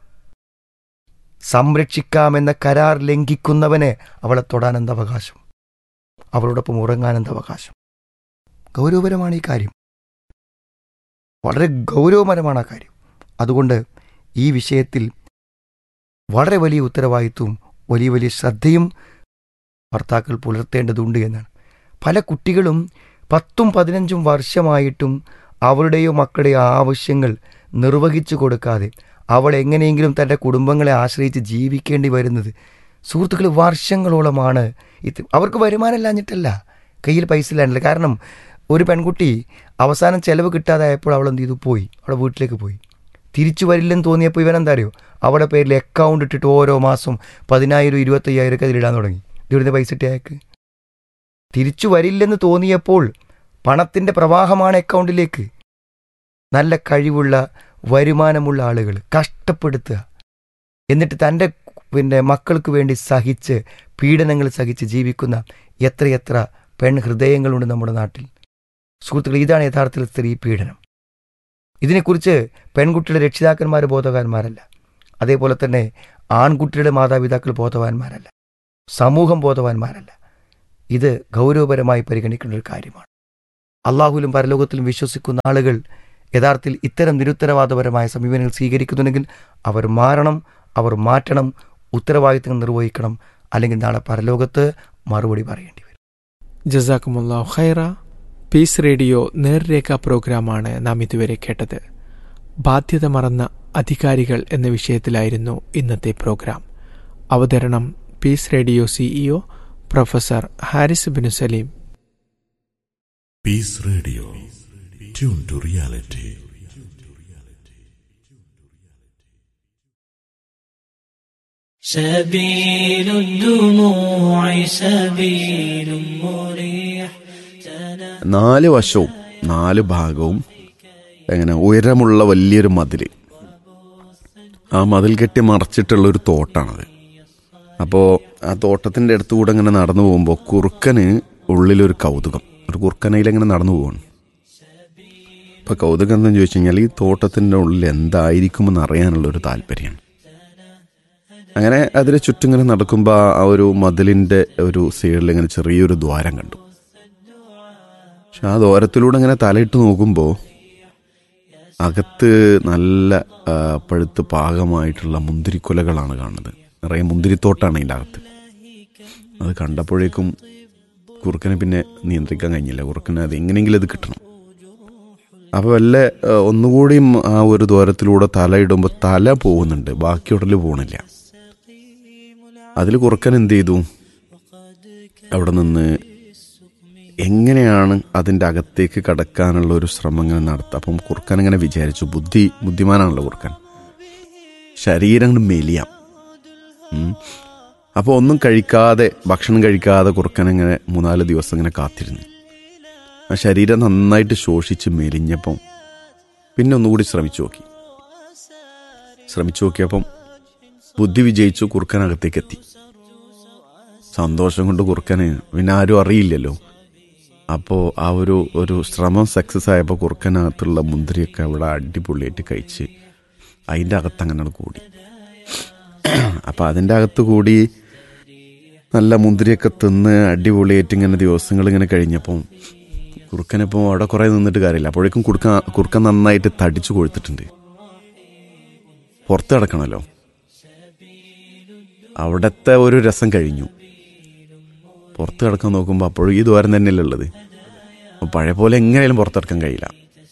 സംരക്ഷിക്കാമെന്ന കരാർ ലംഘിക്കുന്നവനെ അവളെ തൊടാൻ എന്ത് അവകാശം അവളോടൊപ്പം ഉറങ്ങാൻ എന്ത് അവകാശം ഗൗരവപരമാണ് ഈ കാര്യം വളരെ ഗൗരവപരമാണ് ആ കാര്യം അതുകൊണ്ട് ഈ വിഷയത്തിൽ വളരെ വലിയ ഉത്തരവാദിത്വവും വലിയ വലിയ ശ്രദ്ധയും ഭർത്താക്കൾ പുലർത്തേണ്ടതുണ്ട് എന്നാണ് പല കുട്ടികളും പത്തും പതിനഞ്ചും വർഷമായിട്ടും അവരുടെയോ മക്കളുടെയോ ആവശ്യങ്ങൾ നിർവഹിച്ചു കൊടുക്കാതെ അവൾ എങ്ങനെയെങ്കിലും തൻ്റെ കുടുംബങ്ങളെ ആശ്രയിച്ച് ജീവിക്കേണ്ടി വരുന്നത് സുഹൃത്തുക്കൾ വർഷങ്ങളോളമാണ് ഇത് അവർക്ക് വരുമാനമില്ലാഞ്ഞിട്ടല്ല കയ്യിൽ പൈസ ഇല്ലാണ്ടല്ല കാരണം ഒരു പെൺകുട്ടി അവസാനം ചെലവ് കിട്ടാതായപ്പോൾ അവൾ എന്ത് ചെയ്തു പോയി അവളെ വീട്ടിലേക്ക് പോയി തിരിച്ചു വരില്ലെന്ന് തോന്നിയപ്പോൾ ഇവനെന്താ അറിയോ അവളുടെ പേരിൽ അക്കൗണ്ട് ഇട്ടിട്ട് ഓരോ മാസം പതിനായിരം ഇരുപത്തയ്യായിരം ഒക്കെ അതിലിടാൻ തുടങ്ങി ഇവിടുന്ന് പൈസ ഇട്ട് അയക്ക് തിരിച്ചു വരില്ലെന്ന് തോന്നിയപ്പോൾ പണത്തിൻ്റെ പ്രവാഹമാണ് അക്കൗണ്ടിലേക്ക് നല്ല കഴിവുള്ള വരുമാനമുള്ള ആളുകൾ കഷ്ടപ്പെടുത്തുക എന്നിട്ട് തൻ്റെ പിന്നെ മക്കൾക്ക് വേണ്ടി സഹിച്ച് പീഡനങ്ങൾ സഹിച്ച് ജീവിക്കുന്ന എത്രയെത്ര പെൺഹൃദയങ്ങളുണ്ട് നമ്മുടെ നാട്ടിൽ സുഹൃത്തുക്കൾ ഇതാണ് യഥാർത്ഥത്തിൽ സ്ത്രീ പീഡനം ഇതിനെക്കുറിച്ച് പെൺകുട്ടിയുടെ രക്ഷിതാക്കന്മാർ ബോധവാന്മാരല്ല അതേപോലെ തന്നെ ആൺകുട്ടിയുടെ മാതാപിതാക്കൾ ബോധവാന്മാരല്ല സമൂഹം ബോധവാന്മാരല്ല ഇത് ഗൗരവപരമായി പരിഗണിക്കേണ്ട ഒരു കാര്യമാണ് അള്ളാഹുലും പരലോകത്തിലും വിശ്വസിക്കുന്ന ആളുകൾ യഥാർത്ഥത്തിൽ ഇത്തരം നിരുത്തരവാദപരമായ സമീപനങ്ങൾ സ്വീകരിക്കുന്നുണ്ടെങ്കിൽ അവർ മാറണം അവർ മാറ്റണം ഉത്തരവാദിത്തങ്ങൾ നിർവഹിക്കണം അല്ലെങ്കിൽ നാളെ പരലോകത്ത് മറുപടി പറയേണ്ടി വരും ജസാക്കുമുല്ലാ ഖൈറ പീസ് റേഡിയോ നേർരേഖ പ്രോഗ്രാമാണ് നാം ഇതുവരെ കേട്ടത് ബാധ്യത മറന്ന അധികാരികൾ എന്ന വിഷയത്തിലായിരുന്നു ഇന്നത്തെ പ്രോഗ്രാം അവതരണം peace radio CEO professor Haris bin Salim Peace Radio. Tune to reality. سبيل الدموع سبيل مريح നാല് വശവും നാല് ഭാഗവും എങ്ങനെ ഉയരമുള്ള വലിയൊരു മതിൽ ആ മതിൽ കെട്ടി മറച്ചിട്ടുള്ള ഒരു തോട്ടാണത് അപ്പോൾ ആ തോട്ടത്തിൻ്റെ അടുത്തുകൂടെ ഇങ്ങനെ നടന്നു പോകുമ്പോൾ കുറുക്കന് ഉള്ളിലൊരു കൗതുകം ഒരു കുറുക്കനയിൽ ഇങ്ങനെ നടന്നു പോവാണ് അപ്പോൾ കൗതുകം എന്താണെന്ന് ചോദിച്ചു കഴിഞ്ഞാൽ ഈ തോട്ടത്തിൻ്റെ ഉള്ളിൽ എന്തായിരിക്കുമെന്ന് അറിയാനുള്ള ഒരു താല്പര്യമാണ് അങ്ങനെ അതിന് ചുറ്റും ഇങ്ങനെ നടക്കുമ്പോൾ ആ ഒരു മതിലിൻ്റെ ഒരു സൈഡിൽ ഇങ്ങനെ ചെറിയൊരു ദ്വാരം കണ്ടു പക്ഷെ ആ ദ്വാരത്തിലൂടെ ഇങ്ങനെ തലയിട്ട് നോക്കുമ്പോൾ അകത്ത് നല്ല ആ, പഴുത്ത് പാകമായിട്ടുള്ള മുന്തിരിക്കുലകളാണ് കാണുന്നത് നിറയെ മുന്തിരിത്തോട്ടാണ് അതിൻ്റെ അകത്ത് അത് കണ്ടപ്പോഴേക്കും കുറുക്കനെ പിന്നെ നിയന്ത്രിക്കാൻ കഴിഞ്ഞില്ല കുറുക്കന് അത് എങ്ങനെയെങ്കിലും അത് കിട്ടണം അപ്പോൾ വല്ല ആ, ഒന്നുകൂടിയും ആ ഒരു ദ്വാരത്തിലൂടെ തല ഇടുമ്പോൾ തല പോകുന്നുണ്ട് ബാക്കി ഉടൽ പോകണില്ല അതിൽ കുറുക്കൻ എന്ത് ചെയ്തു അവിടെ നിന്ന് എങ്ങനെയാണ് അതിൻ്റെ അകത്തേക്ക് കടക്കാനുള്ള ഒരു ശ്രമം ഇങ്ങനെ നടത്തുക അപ്പം കുറുക്കൻ ഇങ്ങനെ വിചാരിച്ചു ബുദ്ധി ബുദ്ധിമാനാണല്ലോ കുറുക്കൻ ശരീരം കൊണ്ട് മെലിയാം ഉം. അപ്പോൾ ഒന്നും കഴിക്കാതെ ഭക്ഷണം കഴിക്കാതെ കുറുക്കൻ ഇങ്ങനെ മൂന്നാല് ദിവസം ഇങ്ങനെ കാത്തിരുന്നു ആ ശരീരം നന്നായിട്ട് ശോഷിച്ച് മെലിഞ്ഞപ്പം പിന്നെ ഒന്നുകൂടി ശ്രമിച്ചു നോക്കി ശ്രമിച്ചു നോക്കിയപ്പം ബുദ്ധി വിജയിച്ചു കുറുക്കനകത്തേക്ക് എത്തി സന്തോഷം കൊണ്ട് കുറുക്കന് പിന്നെ ആരും അറിയില്ലല്ലോ അപ്പോൾ ആ ഒരു ഒരു ശ്രമം സക്സസ് ആയപ്പോൾ കുറുക്കനകത്തുള്ള മുന്തിരിയൊക്കെ അവിടെ അടിപൊളിയായിട്ട് കഴിച്ച് അതിൻ്റെ അകത്ത് അങ്ങനെ കൂടി അപ്പം അതിൻ്റെ അകത്ത് കൂടി നല്ല മുന്തിരിയൊക്കെ തിന്ന് അടിപൊളിയായിട്ട് ഇങ്ങനെ ദിവസങ്ങൾ ഇങ്ങനെ കഴിഞ്ഞപ്പം കുറുക്കനിപ്പോൾ അവിടെ കുറേ നിന്നിട്ട് കാര്യമില്ല അപ്പോഴേക്കും കുറുക്ക കുറുക്കൻ നന്നായിട്ട് തടിച്ചു കൊഴുത്തിട്ടുണ്ട് പുറത്ത് കിടക്കണമല്ലോ അവിടുത്തെ ഒരു രസം കഴിഞ്ഞു പുറത്ത് കിടക്കാൻ നോക്കുമ്പോൾ അപ്പോഴും ഈ ദ്വാരം തന്നെയല്ലേ ഉള്ളത് അപ്പോൾ പഴയ പോലെ എങ്ങനെയാലും പുറത്തിറക്കാൻ കഴിയില്ല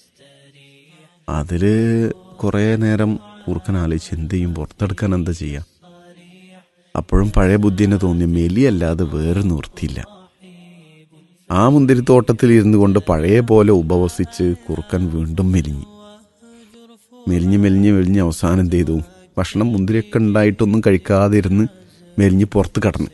അതിൽ കുറേ നേരം കുറുക്കൻ ആലോചിച്ച് എന്ത് ചെയ്യും പുറത്തെടുക്കാൻ എന്താ ചെയ്യുക അപ്പോഴും പഴയ ബുദ്ധി തന്നെ തോന്നി മെലിയല്ലാതെ വേറെ നിവൃത്തിയില്ല ആ മുന്തിരിത്തോട്ടത്തിൽ ഇരുന്നു കൊണ്ട് പഴയ പോലെ ഉപവസിച്ച് കുറുക്കൻ വീണ്ടും മെലിഞ്ഞു മെലിഞ്ഞ് മെലിഞ്ഞ് മെലിഞ്ഞ് അവസാനം എന്ത് ചെയ്തു ഭക്ഷണം മുന്തിരിയൊക്കെ ഉണ്ടായിട്ടൊന്നും കഴിക്കാതെ ഇരുന്ന് മെലിഞ്ഞ് പുറത്ത് കടന്നു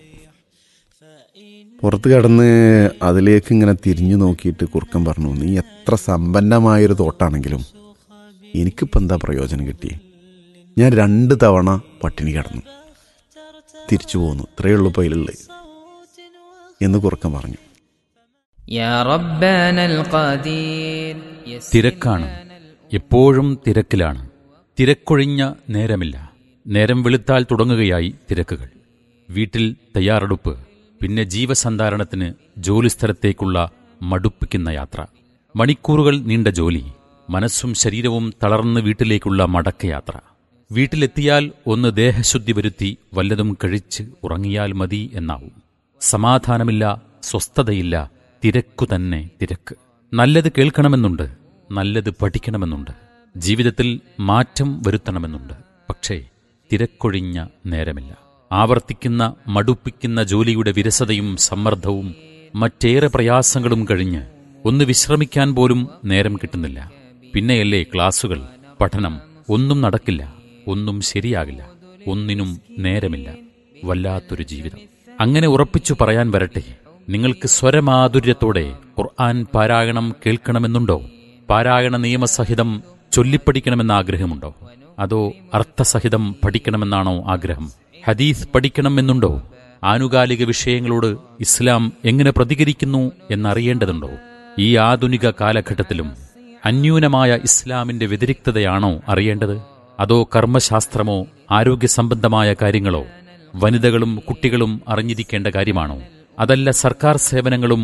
പുറത്ത് കടന്ന് അതിലേക്ക് ഇങ്ങനെ തിരിഞ്ഞു നോക്കിയിട്ട് കുറുക്കൻ പറഞ്ഞു നീ എത്ര സമ്പന്നമായൊരു തോട്ടാണെങ്കിലും എനിക്കിപ്പോൾ എന്താ പ്രയോജനം കിട്ടി ഞാൻ രണ്ട് തവണ പട്ടിണി കിടന്നു തിരിച്ചു പോന്നു ഇത്രയേ ഉള്ളൂ പൈലുള്ളത് എന്ന് കുറുക്കൻ പറഞ്ഞു يا ربنا القدير തിരക്കാണ് എപ്പോഴും തിരക്കിലാണ് തിരക്കൊഴിഞ്ഞ നേരമില്ല നേരം വെളുത്താൽ തുടങ്ങുകയായി തിരക്കുകൾ വീട്ടിൽ തയ്യാറെടുപ്പ് പിന്നെ ജീവസന്ധാരണത്തിന് ജോലിസ്ഥലത്തേക്കുള്ള മടുപ്പിക്കുന്ന യാത്ര മണിക്കൂറുകൾ നീണ്ട ജോലി മനസ്സും ശരീരവും തളർന്ന് വീട്ടിലേക്കുള്ള മടക്കയാത്ര വീട്ടിലെത്തിയാൽ ഒന്ന് ദേഹശുദ്ധി വരുത്തി വല്ലതും കഴിച്ച് ഉറങ്ങിയാൽ മതി എന്നാവും സമാധാനമില്ല സ്വസ്ഥതയില്ല തിരക്കു തന്നെ തിരക്ക് നല്ലത് കേൾക്കണമെന്നുണ്ട് നല്ലത് പഠിക്കണമെന്നുണ്ട് ജീവിതത്തിൽ മാറ്റം വരുത്തണമെന്നുണ്ട് പക്ഷേ തിരക്കൊഴിഞ്ഞ നേരമില്ല ആവർത്തിക്കുന്ന മടുപ്പിക്കുന്ന ജോലിയുടെ വിരസതയും സമ്മർദ്ദവും മറ്റേറെ പ്രയാസങ്ങളും കഴിഞ്ഞ് ഒന്ന് വിശ്രമിക്കാൻ പോലും നേരം കിട്ടുന്നില്ല പിന്നെയല്ലേ ക്ലാസുകൾ പഠനം ഒന്നും നടക്കില്ല ഒന്നും ശരിയാകില്ല ഒന്നിനും നേരമില്ല വല്ലാത്തൊരു ജീവിതം അങ്ങനെ ഉറപ്പിച്ചു പറയാൻ വരട്ടെ നിങ്ങൾക്ക് സ്വരമാധുര്യത്തോടെ ഖുർആൻ പാരായണം കേൾക്കണമെന്നുണ്ടോ പാരായണ നിയമസഹിതം ചൊല്ലിപ്പഠിക്കണമെന്ന ആഗ്രഹമുണ്ടോ അതോ അർത്ഥസഹിതം പഠിക്കണമെന്നാണോ ആഗ്രഹം ഹദീസ് പഠിക്കണമെന്നുണ്ടോ ആനുകാലിക വിഷയങ്ങളോട് ഇസ്ലാം എങ്ങനെ പ്രതികരിക്കുന്നു എന്നറിയേണ്ടതുണ്ടോ ഈ ആധുനിക കാലഘട്ടത്തിലും അന്യൂനമായ ഇസ്ലാമിന്റെ വ്യതിരിക്തതയാണോ അറിയേണ്ടത് അതോ കർമ്മശാസ്ത്രമോ ആരോഗ്യ സംബന്ധമായ കാര്യങ്ങളോ വനിതകളും കുട്ടികളും അറിഞ്ഞിരിക്കേണ്ട കാര്യമാണോ അതല്ല സർക്കാർ സേവനങ്ങളും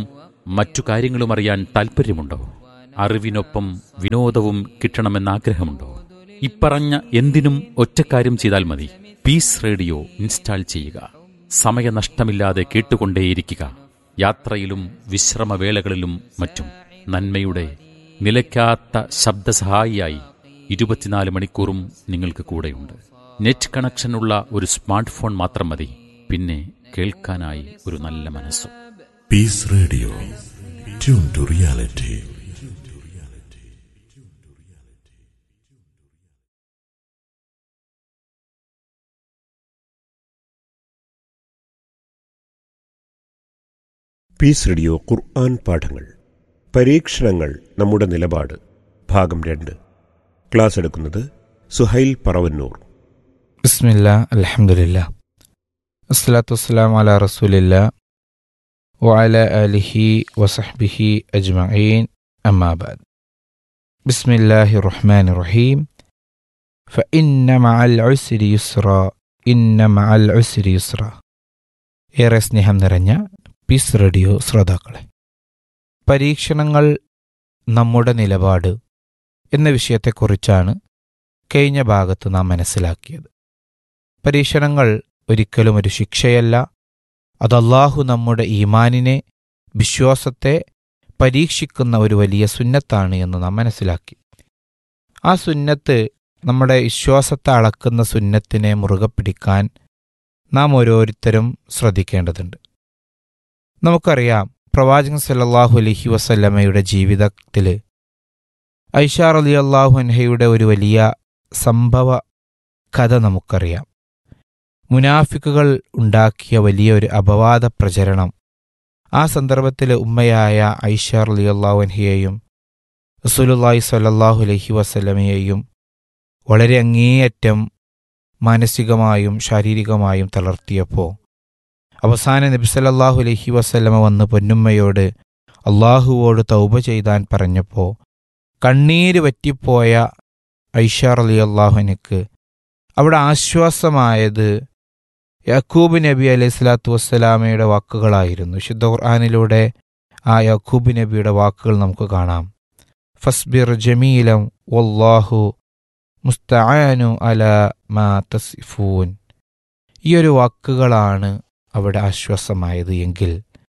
മറ്റു കാര്യങ്ങളും അറിയാൻ താൽപ്പര്യമുണ്ടോ അറിവിനൊപ്പം വിനോദവും കിട്ടണമെന്ന ആഗ്രഹമുണ്ടോ ഇപ്പറഞ്ഞ എന്തിനും ഒറ്റക്കാര്യം ചെയ്താൽ മതി പീസ് റേഡിയോ ഇൻസ്റ്റാൾ ചെയ്യുക സമയനഷ്ടമില്ലാതെ കേട്ടുകൊണ്ടേയിരിക്കുക യാത്രയിലും വിശ്രമവേളകളിലും മറ്റും നന്മയുടെ നിലയ്ക്കാത്ത ശബ്ദസഹായിയായി ഇരുപത്തിനാല് മണിക്കൂറും നിങ്ങൾക്ക് കൂടെയുണ്ട് നെറ്റ് കണക്ഷനുള്ള ഒരു സ്മാർട്ട് ഫോൺ മാത്രം മതി പിന്നെ കേൾക്കാനായി ഒരു നല്ല മനസ്സും Peace Radio. Tune to reality. Peace radio Quran പാഠങ്ങൾ പരീക്ഷണങ്ങൾ നമ്മുടെ നിലപാട് ഭാഗം രണ്ട് ക്ലാസ് എടുക്കുന്നത് സുഹൈൽ പറവന്നൂർ ബിസ്മില്ല അലഹമുല്ല അസ്സലാത്തു വസ്സലാം അല റസൂലില്ല വഅല ആലിഹി വസഹ്ബിഹി അജ്മഈൻ അമ്മാബാദ് ബിസ്മില്ലാഹി റഹ്മാൻ റഹീം ഫഇന്ന മഅൽ ഉസ്രി യുസ്ര ഇന്ന മഅൽ ഉസ്രി യുസ്ര ഏറെ സ്നേഹം നിറഞ്ഞ പീസ് റേഡിയോ ശ്രോതാക്കളെ പരീക്ഷണങ്ങൾ നമ്മുടെ നിലപാട് എന്ന വിഷയത്തെക്കുറിച്ചാണ് കഴിഞ്ഞ ഭാഗത്ത് നാം മനസ്സിലാക്കിയത് പരീക്ഷണങ്ങൾ ഒരിക്കലും ഒരു ശിക്ഷയല്ല അത് അല്ലാഹു നമ്മുടെ ഈമാനിനെ വിശ്വാസത്തെ പരീക്ഷിക്കുന്ന ഒരു വലിയ സുന്നത്താണ് എന്ന് നാം മനസ്സിലാക്കി ആ സുന്നത്ത് നമ്മുടെ വിശ്വാസത്തെ അളക്കുന്ന സുന്നത്തിനെ മുറുകെ പിടിക്കാൻ നാം ഓരോരുത്തരും ശ്രദ്ധിക്കേണ്ടതുണ്ട് നമുക്കറിയാം പ്രവാചകൻ സല്ലല്ലാഹു അലൈഹി വസല്ലമയുടെ ജീവിതത്തിൽ ഐഷാർ അലി അള്ളാഹു അൻഹയുടെ ഒരു വലിയ സംഭവ കഥ നമുക്കറിയാം മുനാഫിക്കുകൾ ഉണ്ടാക്കിയ വലിയൊരു അപവാദ പ്രചരണം ആ സന്ദർഭത്തിൽ ഉമ്മയായ ഐഷാർ അലി അള്ളാഹു അൻഹയെയും റസൂലുല്ലാഹി സ്വല്ലല്ലാഹു അലൈഹി വസല്ലമയെയും വളരെ അങ്ങേയറ്റം മാനസികമായും ശാരീരികമായും തളർത്തിയപ്പോൾ അവസാന നബി സല്ലല്ലാഹു അലൈഹി വസല്ലമ വന്ന് പൊന്നുമ്മയോട് അള്ളാഹുവോട് തൗബ ചെയ്താൻ പറഞ്ഞപ്പോൾ കണ്ണീര് വറ്റിപ്പോയ ഐഷാർ അലി അള്ളാഹുനക്ക് അവിടെ ആശ്വാസമായത് യക്കൂബ് നബി അലൈഹി സ്വലാത്തു വസ്സലാമയുടെ വാക്കുകളായിരുന്നു വിശുദ്ധ ഖുർആാനിലൂടെ ആ യക്കൂബ് നബിയുടെ വാക്കുകൾ നമുക്ക് കാണാം ഫസ്ബിർ ജമീലം വല്ലാഹു മുസ്തആനു അല മാ തസിഫൂൻ ഈ ഒരു വാക്കുകളാണ് അവിടെ ആശ്വാസമായത് എങ്കിൽ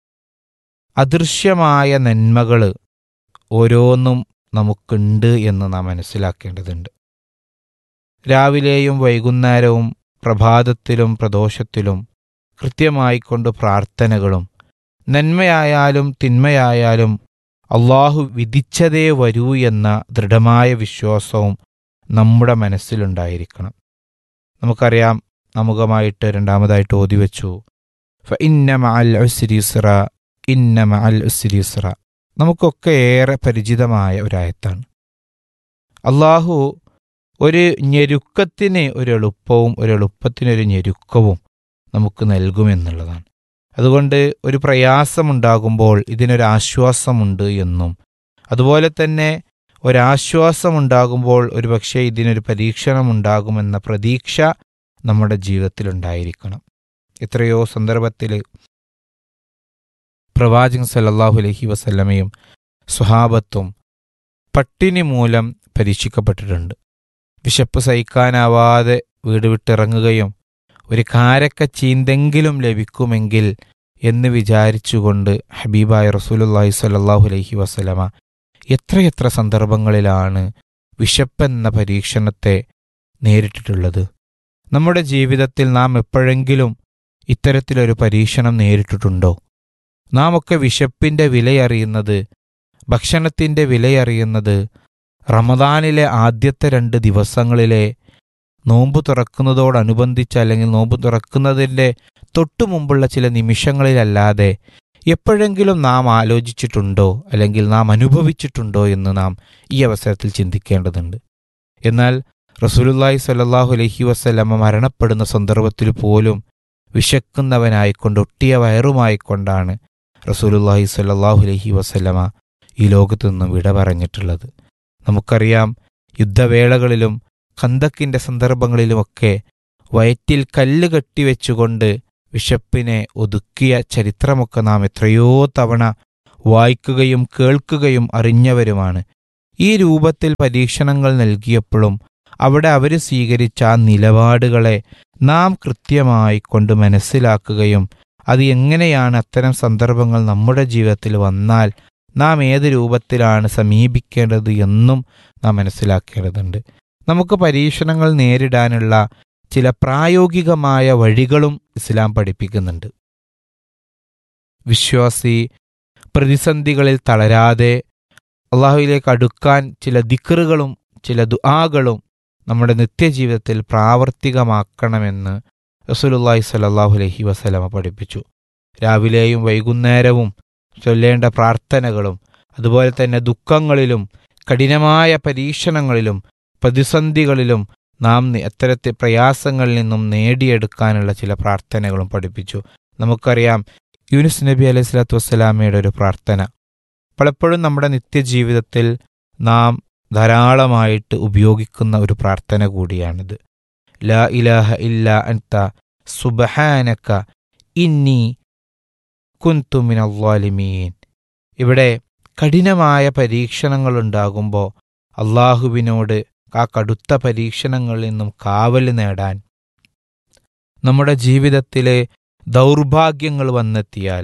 അദൃശ്യമായ നന്മകൾ ഓരോന്നും നമുക്കുണ്ട് എന്ന് നാം മനസ്സിലാക്കേണ്ടതുണ്ട് രാവിലെയും വൈകുന്നേരവും പ്രഭാതത്തിലും പ്രദോഷത്തിലും കൃത്യമായി കൊണ്ട് പ്രാർത്ഥനകളും നന്മയായാലും തിന്മയായാലും അള്ളാഹു വിധിച്ചതേ വരൂ എന്ന ദൃഢമായ വിശ്വാസവും നമ്മുടെ മനസ്സിലുണ്ടായിരിക്കണം നമുക്കറിയാം നമുകമായിട്ട് രണ്ടാമതായിട്ട് ഓതി വെച്ചു ഫ ഇന്ന മഅൽ ഉസ്രി യുസ്ര ഇന്ന മഅൽ ഉസ്രി യുസ്ര നമുക്കൊക്കെ ഏറെ പരിചിതമായ ഒരായത്താണ് അള്ളാഹു ഒരു ഞെരുക്കത്തിന് ഒരു എളുപ്പവും ഒരു എളുപ്പത്തിനൊരു ഞെരുക്കവും നമുക്ക് നൽകുമെന്നുള്ളതാണ് അതുകൊണ്ട് ഒരു പ്രയാസമുണ്ടാകുമ്പോൾ ഇതിനൊരു ആശ്വാസമുണ്ട് എന്നും അതുപോലെ തന്നെ ഒരാശ്വാസമുണ്ടാകുമ്പോൾ ഒരുപക്ഷെ ഇതിനൊരു പരീക്ഷണമുണ്ടാകുമെന്ന പ്രതീക്ഷ നമ്മുടെ ജീവിതത്തിലുണ്ടായിരിക്കണം എത്രയോ സന്ദർഭത്തിൽ പ്രവാചകൻ സല്ലല്ലാഹു അലൈഹി വസല്ലമയും സ്വഹാബത്തും പട്ടിണി മൂലം പരീക്ഷിക്കപ്പെട്ടിട്ടുണ്ട് വിശപ്പ് സഹിക്കാനാവാതെ വീട് വിട്ടിറങ്ങുകയും ഒരു കാരക്ക ചീന്തെങ്കിലും ലഭിക്കുമെങ്കിൽ എന്ന് വിചാരിച്ചുകൊണ്ട് ഹബീബായ റസൂലുല്ലാഹി സ്വല്ലല്ലാഹു അലൈഹി വസല്ലമ എത്രയെത്ര സന്ദർഭങ്ങളിലാണ് വിശപ്പെന്ന പരീക്ഷണത്തെ നേരിട്ടിട്ടുള്ളത് നമ്മുടെ ജീവിതത്തിൽ നാം എപ്പോഴെങ്കിലും ഇത്തരത്തിലൊരു പരീക്ഷണം നേരിട്ടിട്ടുണ്ടോ നാം ഒക്കെ വിശപ്പിൻ്റെ വിലയറിയുന്നത് ഭക്ഷണത്തിൻ്റെ വിലയറിയുന്നത് റമദാനിലെ ആദ്യത്തെ രണ്ട് ദിവസങ്ങളിലെ നോമ്പ് തുറക്കുന്നതോടനുബന്ധിച്ച് അല്ലെങ്കിൽ നോമ്പ് തുറക്കുന്നതിൻ്റെ തൊട്ടു മുമ്പുള്ള ചില നിമിഷങ്ങളിലല്ലാതെ എപ്പോഴെങ്കിലും നാം ആലോചിച്ചിട്ടുണ്ടോ അല്ലെങ്കിൽ നാം അനുഭവിച്ചിട്ടുണ്ടോ എന്ന് നാം ഈ അവസരത്തിൽ ചിന്തിക്കേണ്ടതുണ്ട് എന്നാൽ റസൂലുല്ലാഹി സ്വല്ലല്ലാഹു അലൈഹി വസല്ലമ മരണപ്പെടുന്ന സന്ദർഭത്തിൽ പോലും വിശക്കുന്നവനായിക്കൊണ്ട് ഒട്ടിയ വയറുമായിക്കൊണ്ടാണ് റസൂലുല്ലാഹി സ്വല്ലല്ലാഹു അലൈഹി വസല്ലമ ഈ ലോകത്തു നിന്നും വിട പറഞ്ഞിട്ടുള്ളത് നമുക്കറിയാം യുദ്ധവേളകളിലും ഖന്തക്കിൻ്റെ സന്ദർഭങ്ങളിലുമൊക്കെ വയറ്റിൽ കല്ല് കെട്ടിവെച്ചുകൊണ്ട് വിശപ്പിനെ ഒതുക്കിയ ചരിത്രമൊക്കെ നാം എത്രയോ തവണ വായിക്കുകയും കേൾക്കുകയും അറിഞ്ഞവരുമാണ് ഈ രൂപത്തിൽ പരീക്ഷണങ്ങൾ നൽകിയപ്പോഴും അവിടെ അവർ സ്വീകരിച്ച ആ നിലപാടുകളെ നാം കൃത്യമായി കൊണ്ട് മനസ്സിലാക്കുകയും അത് എങ്ങനെയാണ് അത്തരം സന്ദർഭങ്ങൾ നമ്മുടെ ജീവിതത്തിൽ വന്നാൽ നാം ഏത് രൂപത്തിലാണ് സമീപിക്കേണ്ടത് എന്നും നാം മനസ്സിലാക്കേണ്ടതുണ്ട് നമുക്ക് പരീക്ഷണങ്ങൾ നേരിടാനുള്ള ചില പ്രായോഗികമായ വഴികളും ഇസ്ലാം പഠിപ്പിക്കുന്നുണ്ട് വിശ്വാസി പ്രതിസന്ധികളിൽ തളരാതെ അള്ളാഹുവിലേക്ക് അടുക്കാൻ ചില ദിക്കറുകളും ചില ദുആകളും നമ്മുടെ നിത്യജീവിതത്തിൽ പ്രാവർത്തികമാക്കണമെന്ന് റസൂലുള്ളാഹി സ്വല്ലല്ലാഹു അലൈഹി വസല്ലമ പഠിപ്പിച്ചു രാവിലെയും വൈകുന്നേരവും ചൊല്ലേണ്ട പ്രാർത്ഥനകളും അതുപോലെ തന്നെ ദുഃഖങ്ങളിലും കഠിനമായ പരീക്ഷണങ്ങളിലും പ്രതിസന്ധികളിലും നാം നി- അത്തരത്തെ പ്രയാസങ്ങളിൽ നിന്നും നേടിയെടുക്കാനുള്ള ചില പ്രാർത്ഥനകളും പഠിപ്പിച്ചു നമുക്കറിയാം യൂനുസ് നബി അലൈഹി സ്വലാത്തു വസ്സലാമയുടെ ഒരു പ്രാർത്ഥന പലപ്പോഴും നമ്മുടെ നിത്യജീവിതത്തിൽ നാം ധാരാളമായിട്ട് ഉപയോഗിക്കുന്ന ഒരു പ്രാർത്ഥന കൂടിയാണിത് ലാ ഇലാഹ ഇല്ല അൻത സുബഹാനക ഇന്നി കുന്തു മിനല്ലാലിമീൻ ഇവിടെ കഠിനമായ പരീക്ഷണങ്ങൾ ഉണ്ടാകുമ്പോൾ അള്ളാഹുവിനോട് ആ കടുത്ത പരീക്ഷണങ്ങളിൽ നിന്നും കാവൽ നേടാൻ നമ്മുടെ ജീവിതത്തിലെ ദൗർഭാഗ്യങ്ങൾ വന്നെത്തിയാൽ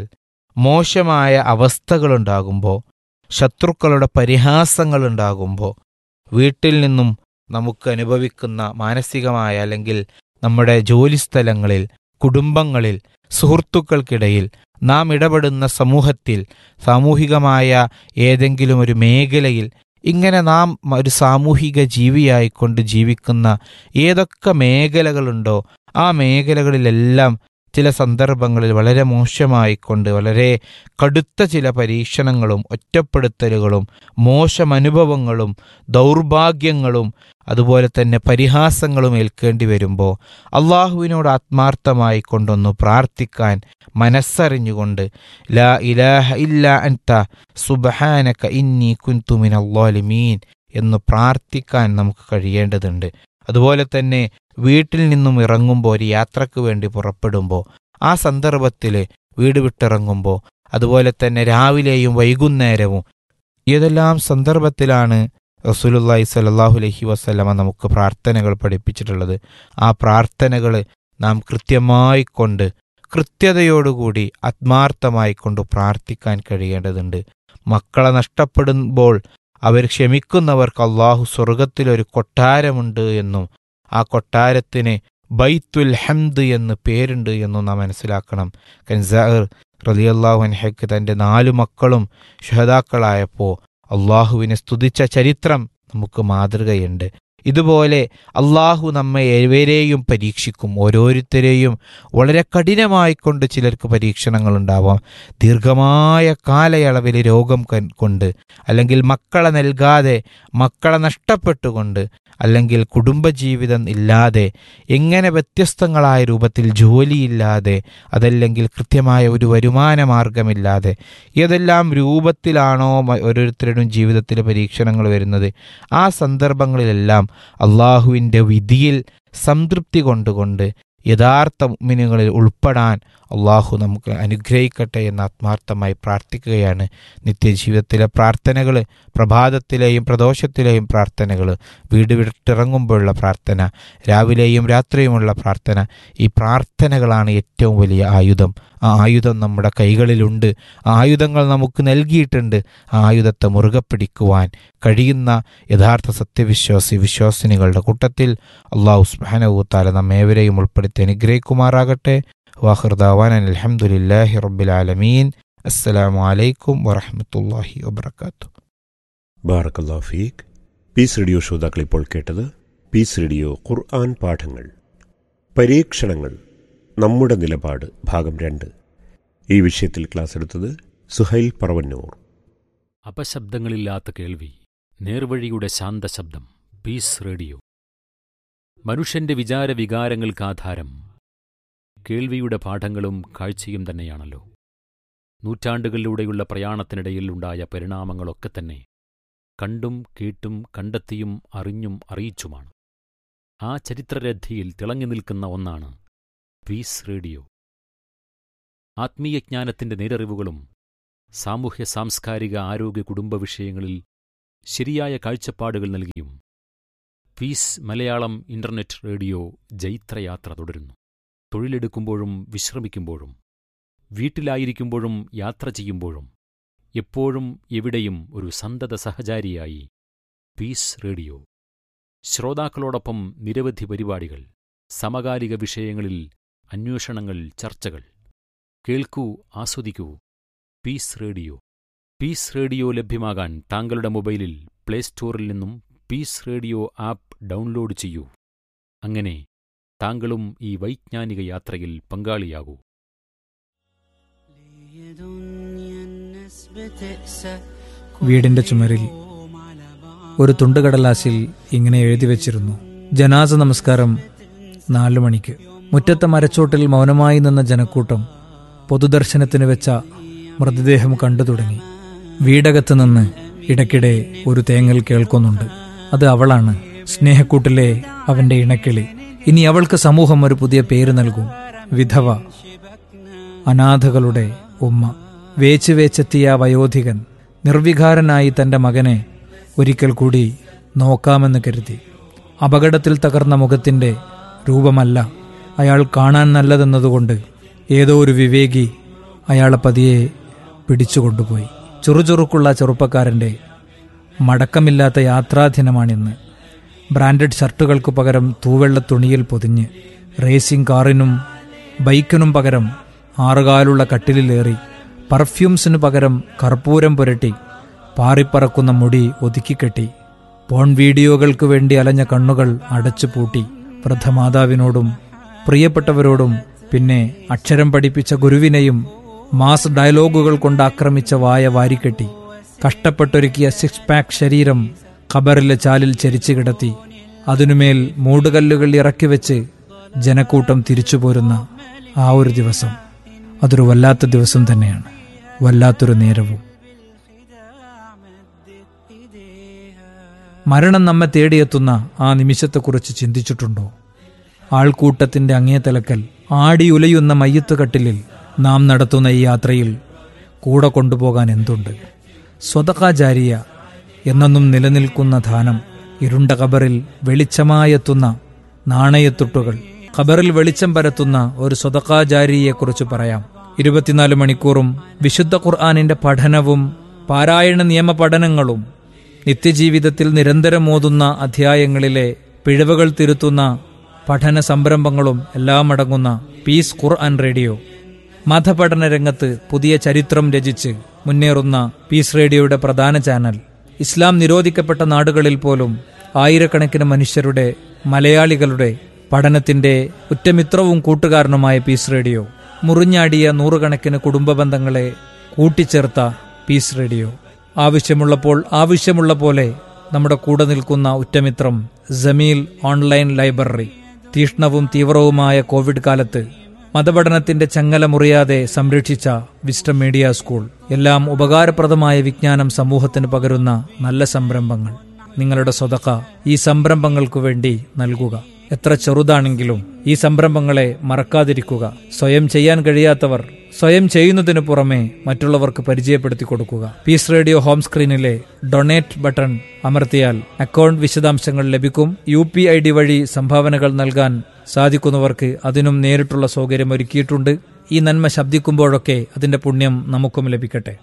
മോശമായ അവസ്ഥകളുണ്ടാകുമ്പോൾ ശത്രുക്കളുടെ പരിഹാസങ്ങൾ ഉണ്ടാകുമ്പോൾ വീട്ടിൽ നിന്നും നമുക്ക് അനുഭവിക്കുന്ന മാനസികമായ അല്ലെങ്കിൽ നമ്മുടെ ജോലിസ്ഥലങ്ങളിൽ കുടുംബങ്ങളിൽ സുഹൃത്തുക്കൾക്കിടയിൽ നാം ഇടപെടുന്ന സമൂഹത്തിൽ സാമൂഹികമായ ഏതെങ്കിലും ഒരു മേഖലയിൽ ഇങ്ങനെ നാം ഒരു സാമൂഹിക ജീവിയായിക്കൊണ്ട് ജീവിക്കുന്ന ഏതൊക്കെ മേഖലകളുണ്ടോ ആ മേഖലകളിലെല്ലാം ചില സന്ദർഭങ്ങളിൽ വളരെ മോശമായിക്കൊണ്ട് വളരെ കടുത്ത ചില പരീക്ഷണങ്ങളും ഒറ്റപ്പെടുത്തലുകളും മോശമനുഭവങ്ങളും ദൗർഭാഗ്യങ്ങളും അതുപോലെ തന്നെ പരിഹാസങ്ങളും ഏൽക്കേണ്ടി വരുമ്പോൾ അള്ളാഹുവിനോട് ആത്മാർത്ഥമായി കൊണ്ടൊന്ന് പ്രാർത്ഥിക്കാൻ മനസ്സറിഞ്ഞുകൊണ്ട് ലാ ഇലാഹ ഇല്ല അൻത സുബഹാനക ഇന്നി കുന്തു മിനല്ലാലിമീൻ എന്ന് പ്രാർത്ഥിക്കാൻ നമുക്ക് കഴിയേണ്ടതുണ്ട് അതുപോലെ തന്നെ വീട്ടിൽ നിന്നും ഇറങ്ങുമ്പോൾ ഒരു യാത്രക്ക് വേണ്ടി പുറപ്പെടുമ്പോൾ ആ സന്ദർഭത്തിൽ വീട് വിട്ടിറങ്ങുമ്പോൾ അതുപോലെ തന്നെ രാവിലെയും വൈകുന്നേരവും ഏതെല്ലാം സന്ദർഭത്തിലാണ് റസൂലുള്ളാഹി സ്വല്ലല്ലാഹു അലൈഹി വസല്ലമ നമുക്ക് പ്രാർത്ഥനകൾ പഠിപ്പിച്ചിട്ടുള്ളത് ആ പ്രാർത്ഥനകൾ നാം കൃത്യമായി കൊണ്ട് കൃത്യതയോടുകൂടി ആത്മാർത്ഥമായി കൊണ്ട് പ്രാർത്ഥിക്കാൻ കഴിയേണ്ടതുണ്ട് മക്കളെ നഷ്ടപ്പെടുമ്പോൾ അവർ ക്ഷമിക്കുന്നവർക്ക് അള്ളാഹു സ്വർഗത്തിലൊരു കൊട്ടാരമുണ്ട് എന്നും ആ കൊട്ടാരത്തിന് ബൈത്തുൽ ഹംദ് എന്ന് പേരുണ്ട് എന്നും നാം മനസ്സിലാക്കണം കൻസാർ റലിയല്ലാഹു അൻഹയ്ക്ക് തൻ്റെ നാലു മക്കളും ഷഹദാക്കളായപ്പോൾ അള്ളാഹുവിനെ സ്തുതിച്ച ചരിത്രം നമുക്ക് മാതൃകയുണ്ട് ഇതുപോലെ അള്ളാഹു നമ്മെ ഏവരെയും പരീക്ഷിക്കും ഓരോരുത്തരെയും വളരെ കഠിനമായിക്കൊണ്ട് ചിലർക്ക് പരീക്ഷണങ്ങൾ ഉണ്ടാവാം ദീർഘമായ കാലയളവിൽ രോഗം കൻ- കൊണ്ട് അല്ലെങ്കിൽ മക്കളെ നൽകാതെ മക്കളെ നഷ്ടപ്പെട്ടുകൊണ്ട് അല്ലെങ്കിൽ കുടുംബജീവിതം ഇല്ലാതെ എങ്ങനെ വ്യത്യസ്തങ്ങളായ രൂപത്തിൽ ജോലിയില്ലാതെ അതല്ലെങ്കിൽ കൃത്യമായ ഒരു വരുമാന മാർഗമില്ലാതെ ഏതെല്ലാം രൂപത്തിലാണോ മ- ഓരോരുത്തരുടെയും ജീവിതത്തിൽ പരീക്ഷണങ്ങൾ വരുന്നത് ആ സന്ദർഭങ്ങളിലെല്ലാം അള്ളാഹുവിൻ്റെ വിധിയിൽ സംതൃപ്തി കൊണ്ടുകൊണ്ട് യഥാർത്ഥ മുഅ്മിനുകളിൽ ഉൾപ്പെടാൻ അള്ളാഹു നമുക്ക് അനുഗ്രഹിക്കട്ടെ എന്ന് ആത്മാർത്ഥമായി പ്രാർത്ഥിക്കുകയാണ് നിത്യജീവിതത്തിലെ പ്രാർത്ഥനകൾ പ്രഭാതത്തിലെയും പ്രദോഷത്തിലെയും പ്രാർത്ഥനകൾ വീട് വിട്ടിറങ്ങുമ്പോഴുള്ള പ്രാർത്ഥന രാവിലെയും രാത്രിയുമുള്ള പ്രാർത്ഥന ഈ പ്രാർത്ഥനകളാണ് ഏറ്റവും വലിയ ആയുധം ആ ആയുധം നമ്മുടെ കൈകളിലുണ്ട് ആ ആയുധങ്ങൾ നമുക്ക് നൽകിയിട്ടുണ്ട് ആ ആയുധത്തെ മുറുകെ പിടിക്കുവാൻ കഴിയുന്ന യഥാർത്ഥ സത്യവിശ്വാസി വിശ്വാസിനികളുടെ കൂട്ടത്തിൽ അള്ളാഹു സുബ്ഹാനഹു നമ്മേവരെയും ഉൾപ്പെടുത്തി അനുഗ്രഹിക്കുമാറാകട്ടെ വാഹൃദാവാൻ അലഹമുല്ലാഹി റബ്ബിലാലമീൻ അസ്സലാമു അലൈക്കും വറഹമത്തല്ലാഹി വബർക്കാത്തു ബാറക്കല്ലാ ഫീഖ് പീസ് റേഡിയോ ശ്രോതാക്കൾ ഇപ്പോൾ കേട്ടത് പീസ് റേഡിയോ ഖുർആൻ പാഠങ്ങൾ പരീക്ഷണങ്ങൾ നമ്മുടെ നിലപാട് ഭാഗം രണ്ട് ഈ വിഷയത്തിൽ ക്ലാസ് എടുത്തത് സുഹൈൽ പറവന്നൂർ അപശബ്ദങ്ങളില്ലാത്ത കേൾവി നേർവഴിയുടെ ശാന്തശബ്ദം പീസ് റേഡിയോ മനുഷ്യന്റെ വിചാര വികാരങ്ങൾക്ക് ആധാരം കേൾവിയുടെ പാഠങ്ങളും കാഴ്ചയും തന്നെയാണല്ലോ നൂറ്റാണ്ടുകളിലൂടെയുള്ള പ്രയാണത്തിനിടയിൽ ഉണ്ടായ പരിണാമങ്ങളൊക്കെ തന്നെ കണ്ടും കേട്ടും കണ്ടെത്തിയും അറിഞ്ഞും അറിയിച്ചുമാണ് ആ ചരിത്രരഥിയിൽ തിളങ്ങി നിൽക്കുന്ന ഒന്നാണ് പീസ് റേഡിയോ ആത്മീയജ്ഞാനത്തിന്റെ നേരറിവുകളും സാമൂഹ്യ സാംസ്കാരിക ആരോഗ്യ കുടുംബ വിഷയങ്ങളിൽ ശരിയായ കാഴ്ചപ്പാടുകൾ നൽകിയും പീസ് മലയാളം ഇന്റർനെറ്റ് റേഡിയോ ജൈത്രയാത്ര തുടരുന്നു തൊഴിലെടുക്കുമ്പോഴും വിശ്രമിക്കുമ്പോഴും വീട്ടിലായിരിക്കുമ്പോഴും യാത്ര ചെയ്യുമ്പോഴും എപ്പോഴും എവിടെയും ഒരു സന്തത സഹചാരിയായി പീസ് റേഡിയോ ശ്രോതാക്കളോടൊപ്പം നിരവധി പരിപാടികൾ സമകാലിക വിഷയങ്ങളിൽ അന്വേഷണങ്ങൾ ചർച്ചകൾ കേൾക്കൂ ആസ്വദിക്കൂ പീസ് റേഡിയോ പീസ് റേഡിയോ ലഭ്യമാകാൻ താങ്കളുടെ മൊബൈലിൽ പ്ലേ സ്റ്റോറിൽ നിന്നും പീസ് റേഡിയോ ആപ്പ് ഡൗൺലോഡ് ചെയ്യൂ അങ്ങനെ താങ്കളും ഈ വൈജ്ഞാനിക യാത്രയിൽ പങ്കാളിയാകൂ വീടിന്റെ ചുമരിൽ ഒരു തുണ്ടുകടലാസിൽ ഇങ്ങനെ എഴുതി വച്ചിരുന്നു ജനാസ നമസ്കാരം നാലു മണിക്ക് മുറ്റത്തെ മരച്ചോട്ടിൽ മൗനമായി നിന്ന ജനക്കൂട്ടം പൊതുദർശനത്തിന് വെച്ച മൃതദേഹം കണ്ടു തുടങ്ങി വീടകത്ത് നിന്ന് ഇടയ്ക്കിടെ ഒരു തേങ്ങൽ കേൾക്കുന്നുണ്ട് അത് അവളാണ് സ്നേഹക്കൂട്ടിലെ അവന്റെ ഇണക്കിളി ഇനി അവൾക്ക് സമൂഹം ഒരു പുതിയ പേര് നൽകും വിധവ അനാഥകളുടെ ഉമ്മ വേച്ച് വേച്ചെത്തിയ ആ വയോധികൻ നിർവികാരനായി തന്റെ മകനെ ഒരിക്കൽ കൂടി നോക്കാമെന്ന് കരുതി അപകടത്തിൽ തകർന്ന മുഖത്തിന്റെ രൂപമല്ല അയാൾ കാണാൻ നല്ലതെന്നതുകൊണ്ട് ഏതോ ഒരു വിവേകി അയാളെ പതിയെ പിടിച്ചുകൊണ്ടുപോയി ചുറുചുറുക്കുള്ള ചെറുപ്പക്കാരന്റെ മടക്കമില്ലാത്ത യാത്രാദിനമാണിന്ന് ബ്രാൻഡഡ് ഷർട്ടുകൾക്ക് പകരം തൂവെള്ള തുണിയിൽ പൊതിഞ്ഞ് റേസിംഗ് കാറിനും ബൈക്കിനും പകരം ആറുകാലുള്ള കട്ടിലിലേറി പർഫ്യൂംസിനു പകരം കർപ്പൂരം പുരട്ടി പാറിപ്പറക്കുന്ന മുടി ഒതുക്കിക്കെട്ടി പോൺ വീഡിയോകൾക്ക് വേണ്ടി അലഞ്ഞ കണ്ണുകൾ അടച്ചു പൂട്ടി വൃദ്ധമാതാവിനോടും പ്രിയപ്പെട്ടവരോടും പിന്നെ അക്ഷരം പഠിപ്പിച്ച ഗുരുവിനെയും മാസ് ഡയലോഗുകൾ കൊണ്ട് ആക്രമിച്ച വായ വാരിക്കെട്ടി കഷ്ടപ്പെട്ടൊരുക്കിയ സിക്സ് പാക്ക് ശരീരം ഖബറിലെ ചാലിൽ ചരിച്ചു കിടത്തി അതിനുമേൽ മൂടുകല്ലുകൾ ഇറക്കി വെച്ച് ജനക്കൂട്ടം തിരിച്ചു പോരുന്ന ആ ഒരു ദിവസം അതൊരു വല്ലാത്ത ദിവസം തന്നെയാണ് വല്ലാത്തൊരു നേരവും മരണം നമ്മെ തേടിയെത്തുന്ന ആ നിമിഷത്തെക്കുറിച്ച് ചിന്തിച്ചിട്ടുണ്ടോ ആൾക്കൂട്ടത്തിന്റെ അങ്ങേ തലക്കൽ ആടിയുലയുന്ന മയ്യത്തുകട്ടിലിൽ നാം നടത്തുന്ന ഈ യാത്രയിൽ കൂടെ കൊണ്ടുപോകാൻ എന്തുണ്ട് സ്വതകാചാരിയ എന്നെന്നും നിലനിൽക്കുന്ന ധാനം ഇരുണ്ട കബറിൽ വെളിച്ചമായെത്തുന്ന നാണയത്തുട്ടുകൾ ഖബറിൽ വെളിച്ചം പരത്തുന്ന ഒരു സ്വതകാചാരിയെക്കുറിച്ച് പറയാം ഇരുപത്തിനാല് മണിക്കൂറും വിശുദ്ധ ഖുർആാനിന്റെ പഠനവും പാരായണ നിയമ പഠനങ്ങളും നിത്യജീവിതത്തിൽ നിരന്തരം ഓതുന്ന അധ്യായങ്ങളിലെ പിഴവുകൾ തിരുത്തുന്ന പഠന സംരംഭങ്ങളും എല്ലാം അടങ്ങുന്ന പീസ് ഖുർആൻ റേഡിയോ മതപഠന രംഗത്ത് പുതിയ ചരിത്രം രചിച്ച് മുന്നേറുന്ന പീസ് റേഡിയോയുടെ പ്രധാന ചാനൽ ഇസ്ലാം നിരോധിക്കപ്പെട്ട നാടുകളിൽ പോലും ആയിരക്കണക്കിന് മനുഷ്യരുടെ മലയാളികളുടെ പഠനത്തിന്റെ ഉറ്റമിത്രവും കൂട്ടുകാരനുമായ പീസ് റേഡിയോ മുറിഞ്ഞാടിയ നൂറുകണക്കിന് കുടുംബ ബന്ധങ്ങളെ കൂട്ടിച്ചേർത്ത പീസ് റേഡിയോ ആവശ്യമുള്ളപ്പോൾ ആവശ്യമുള്ള പോലെ നമ്മുടെ കൂടെ നിൽക്കുന്ന ഉറ്റമിത്രം ജമീൽ ഓൺലൈൻ ലൈബ്രറി തീഷ്ണവും തീവ്രവുമായ കോവിഡ് കാലത്ത് മതപഠനത്തിന്റെ ചങ്ങല മുറിയാതെ സംരക്ഷിച്ച വിസ്റ്റം മീഡിയ സ്കൂൾ എല്ലാം ഉപകാരപ്രദമായ വിജ്ഞാനം സമൂഹത്തിന് പകരുന്ന നല്ല സംരംഭങ്ങൾ നിങ്ങളുടെ സ്വതക്ക ഈ സംരംഭങ്ങൾക്കു വേണ്ടി നൽകുക എത്ര ചെറുതാണെങ്കിലും ഈ സംരംഭങ്ങളെ മറക്കാതിരിക്കുക സ്വയം ചെയ്യാൻ കഴിയാത്തവർ സ്വയം ചെയ്യുന്നതിനു പുറമെ മറ്റുള്ളവർക്ക് പരിചയപ്പെടുത്തി കൊടുക്കുക പീസ് റേഡിയോ ഹോം സ്ക്രീനിലെ ഡൊണേറ്റ് ബട്ടൺ അമർത്തിയാൽ അക്കൗണ്ട് വിശദാംശങ്ങൾ ലഭിക്കും യു പി ഐ ഡി വഴി സംഭാവനകൾ നൽകാൻ സാധിക്കുന്നവർക്ക് അതിനും നേരിട്ടുള്ള സൗകര്യം ഒരുക്കിയിട്ടുണ്ട് ഈ നന്മ ശബ്ദിക്കുമ്പോഴൊക്കെ അതിന്റെ പുണ്യം നമുക്കും ലഭിക്കട്ടെ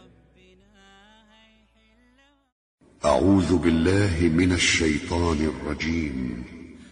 أعوذ بالله من الشيطان الرجيم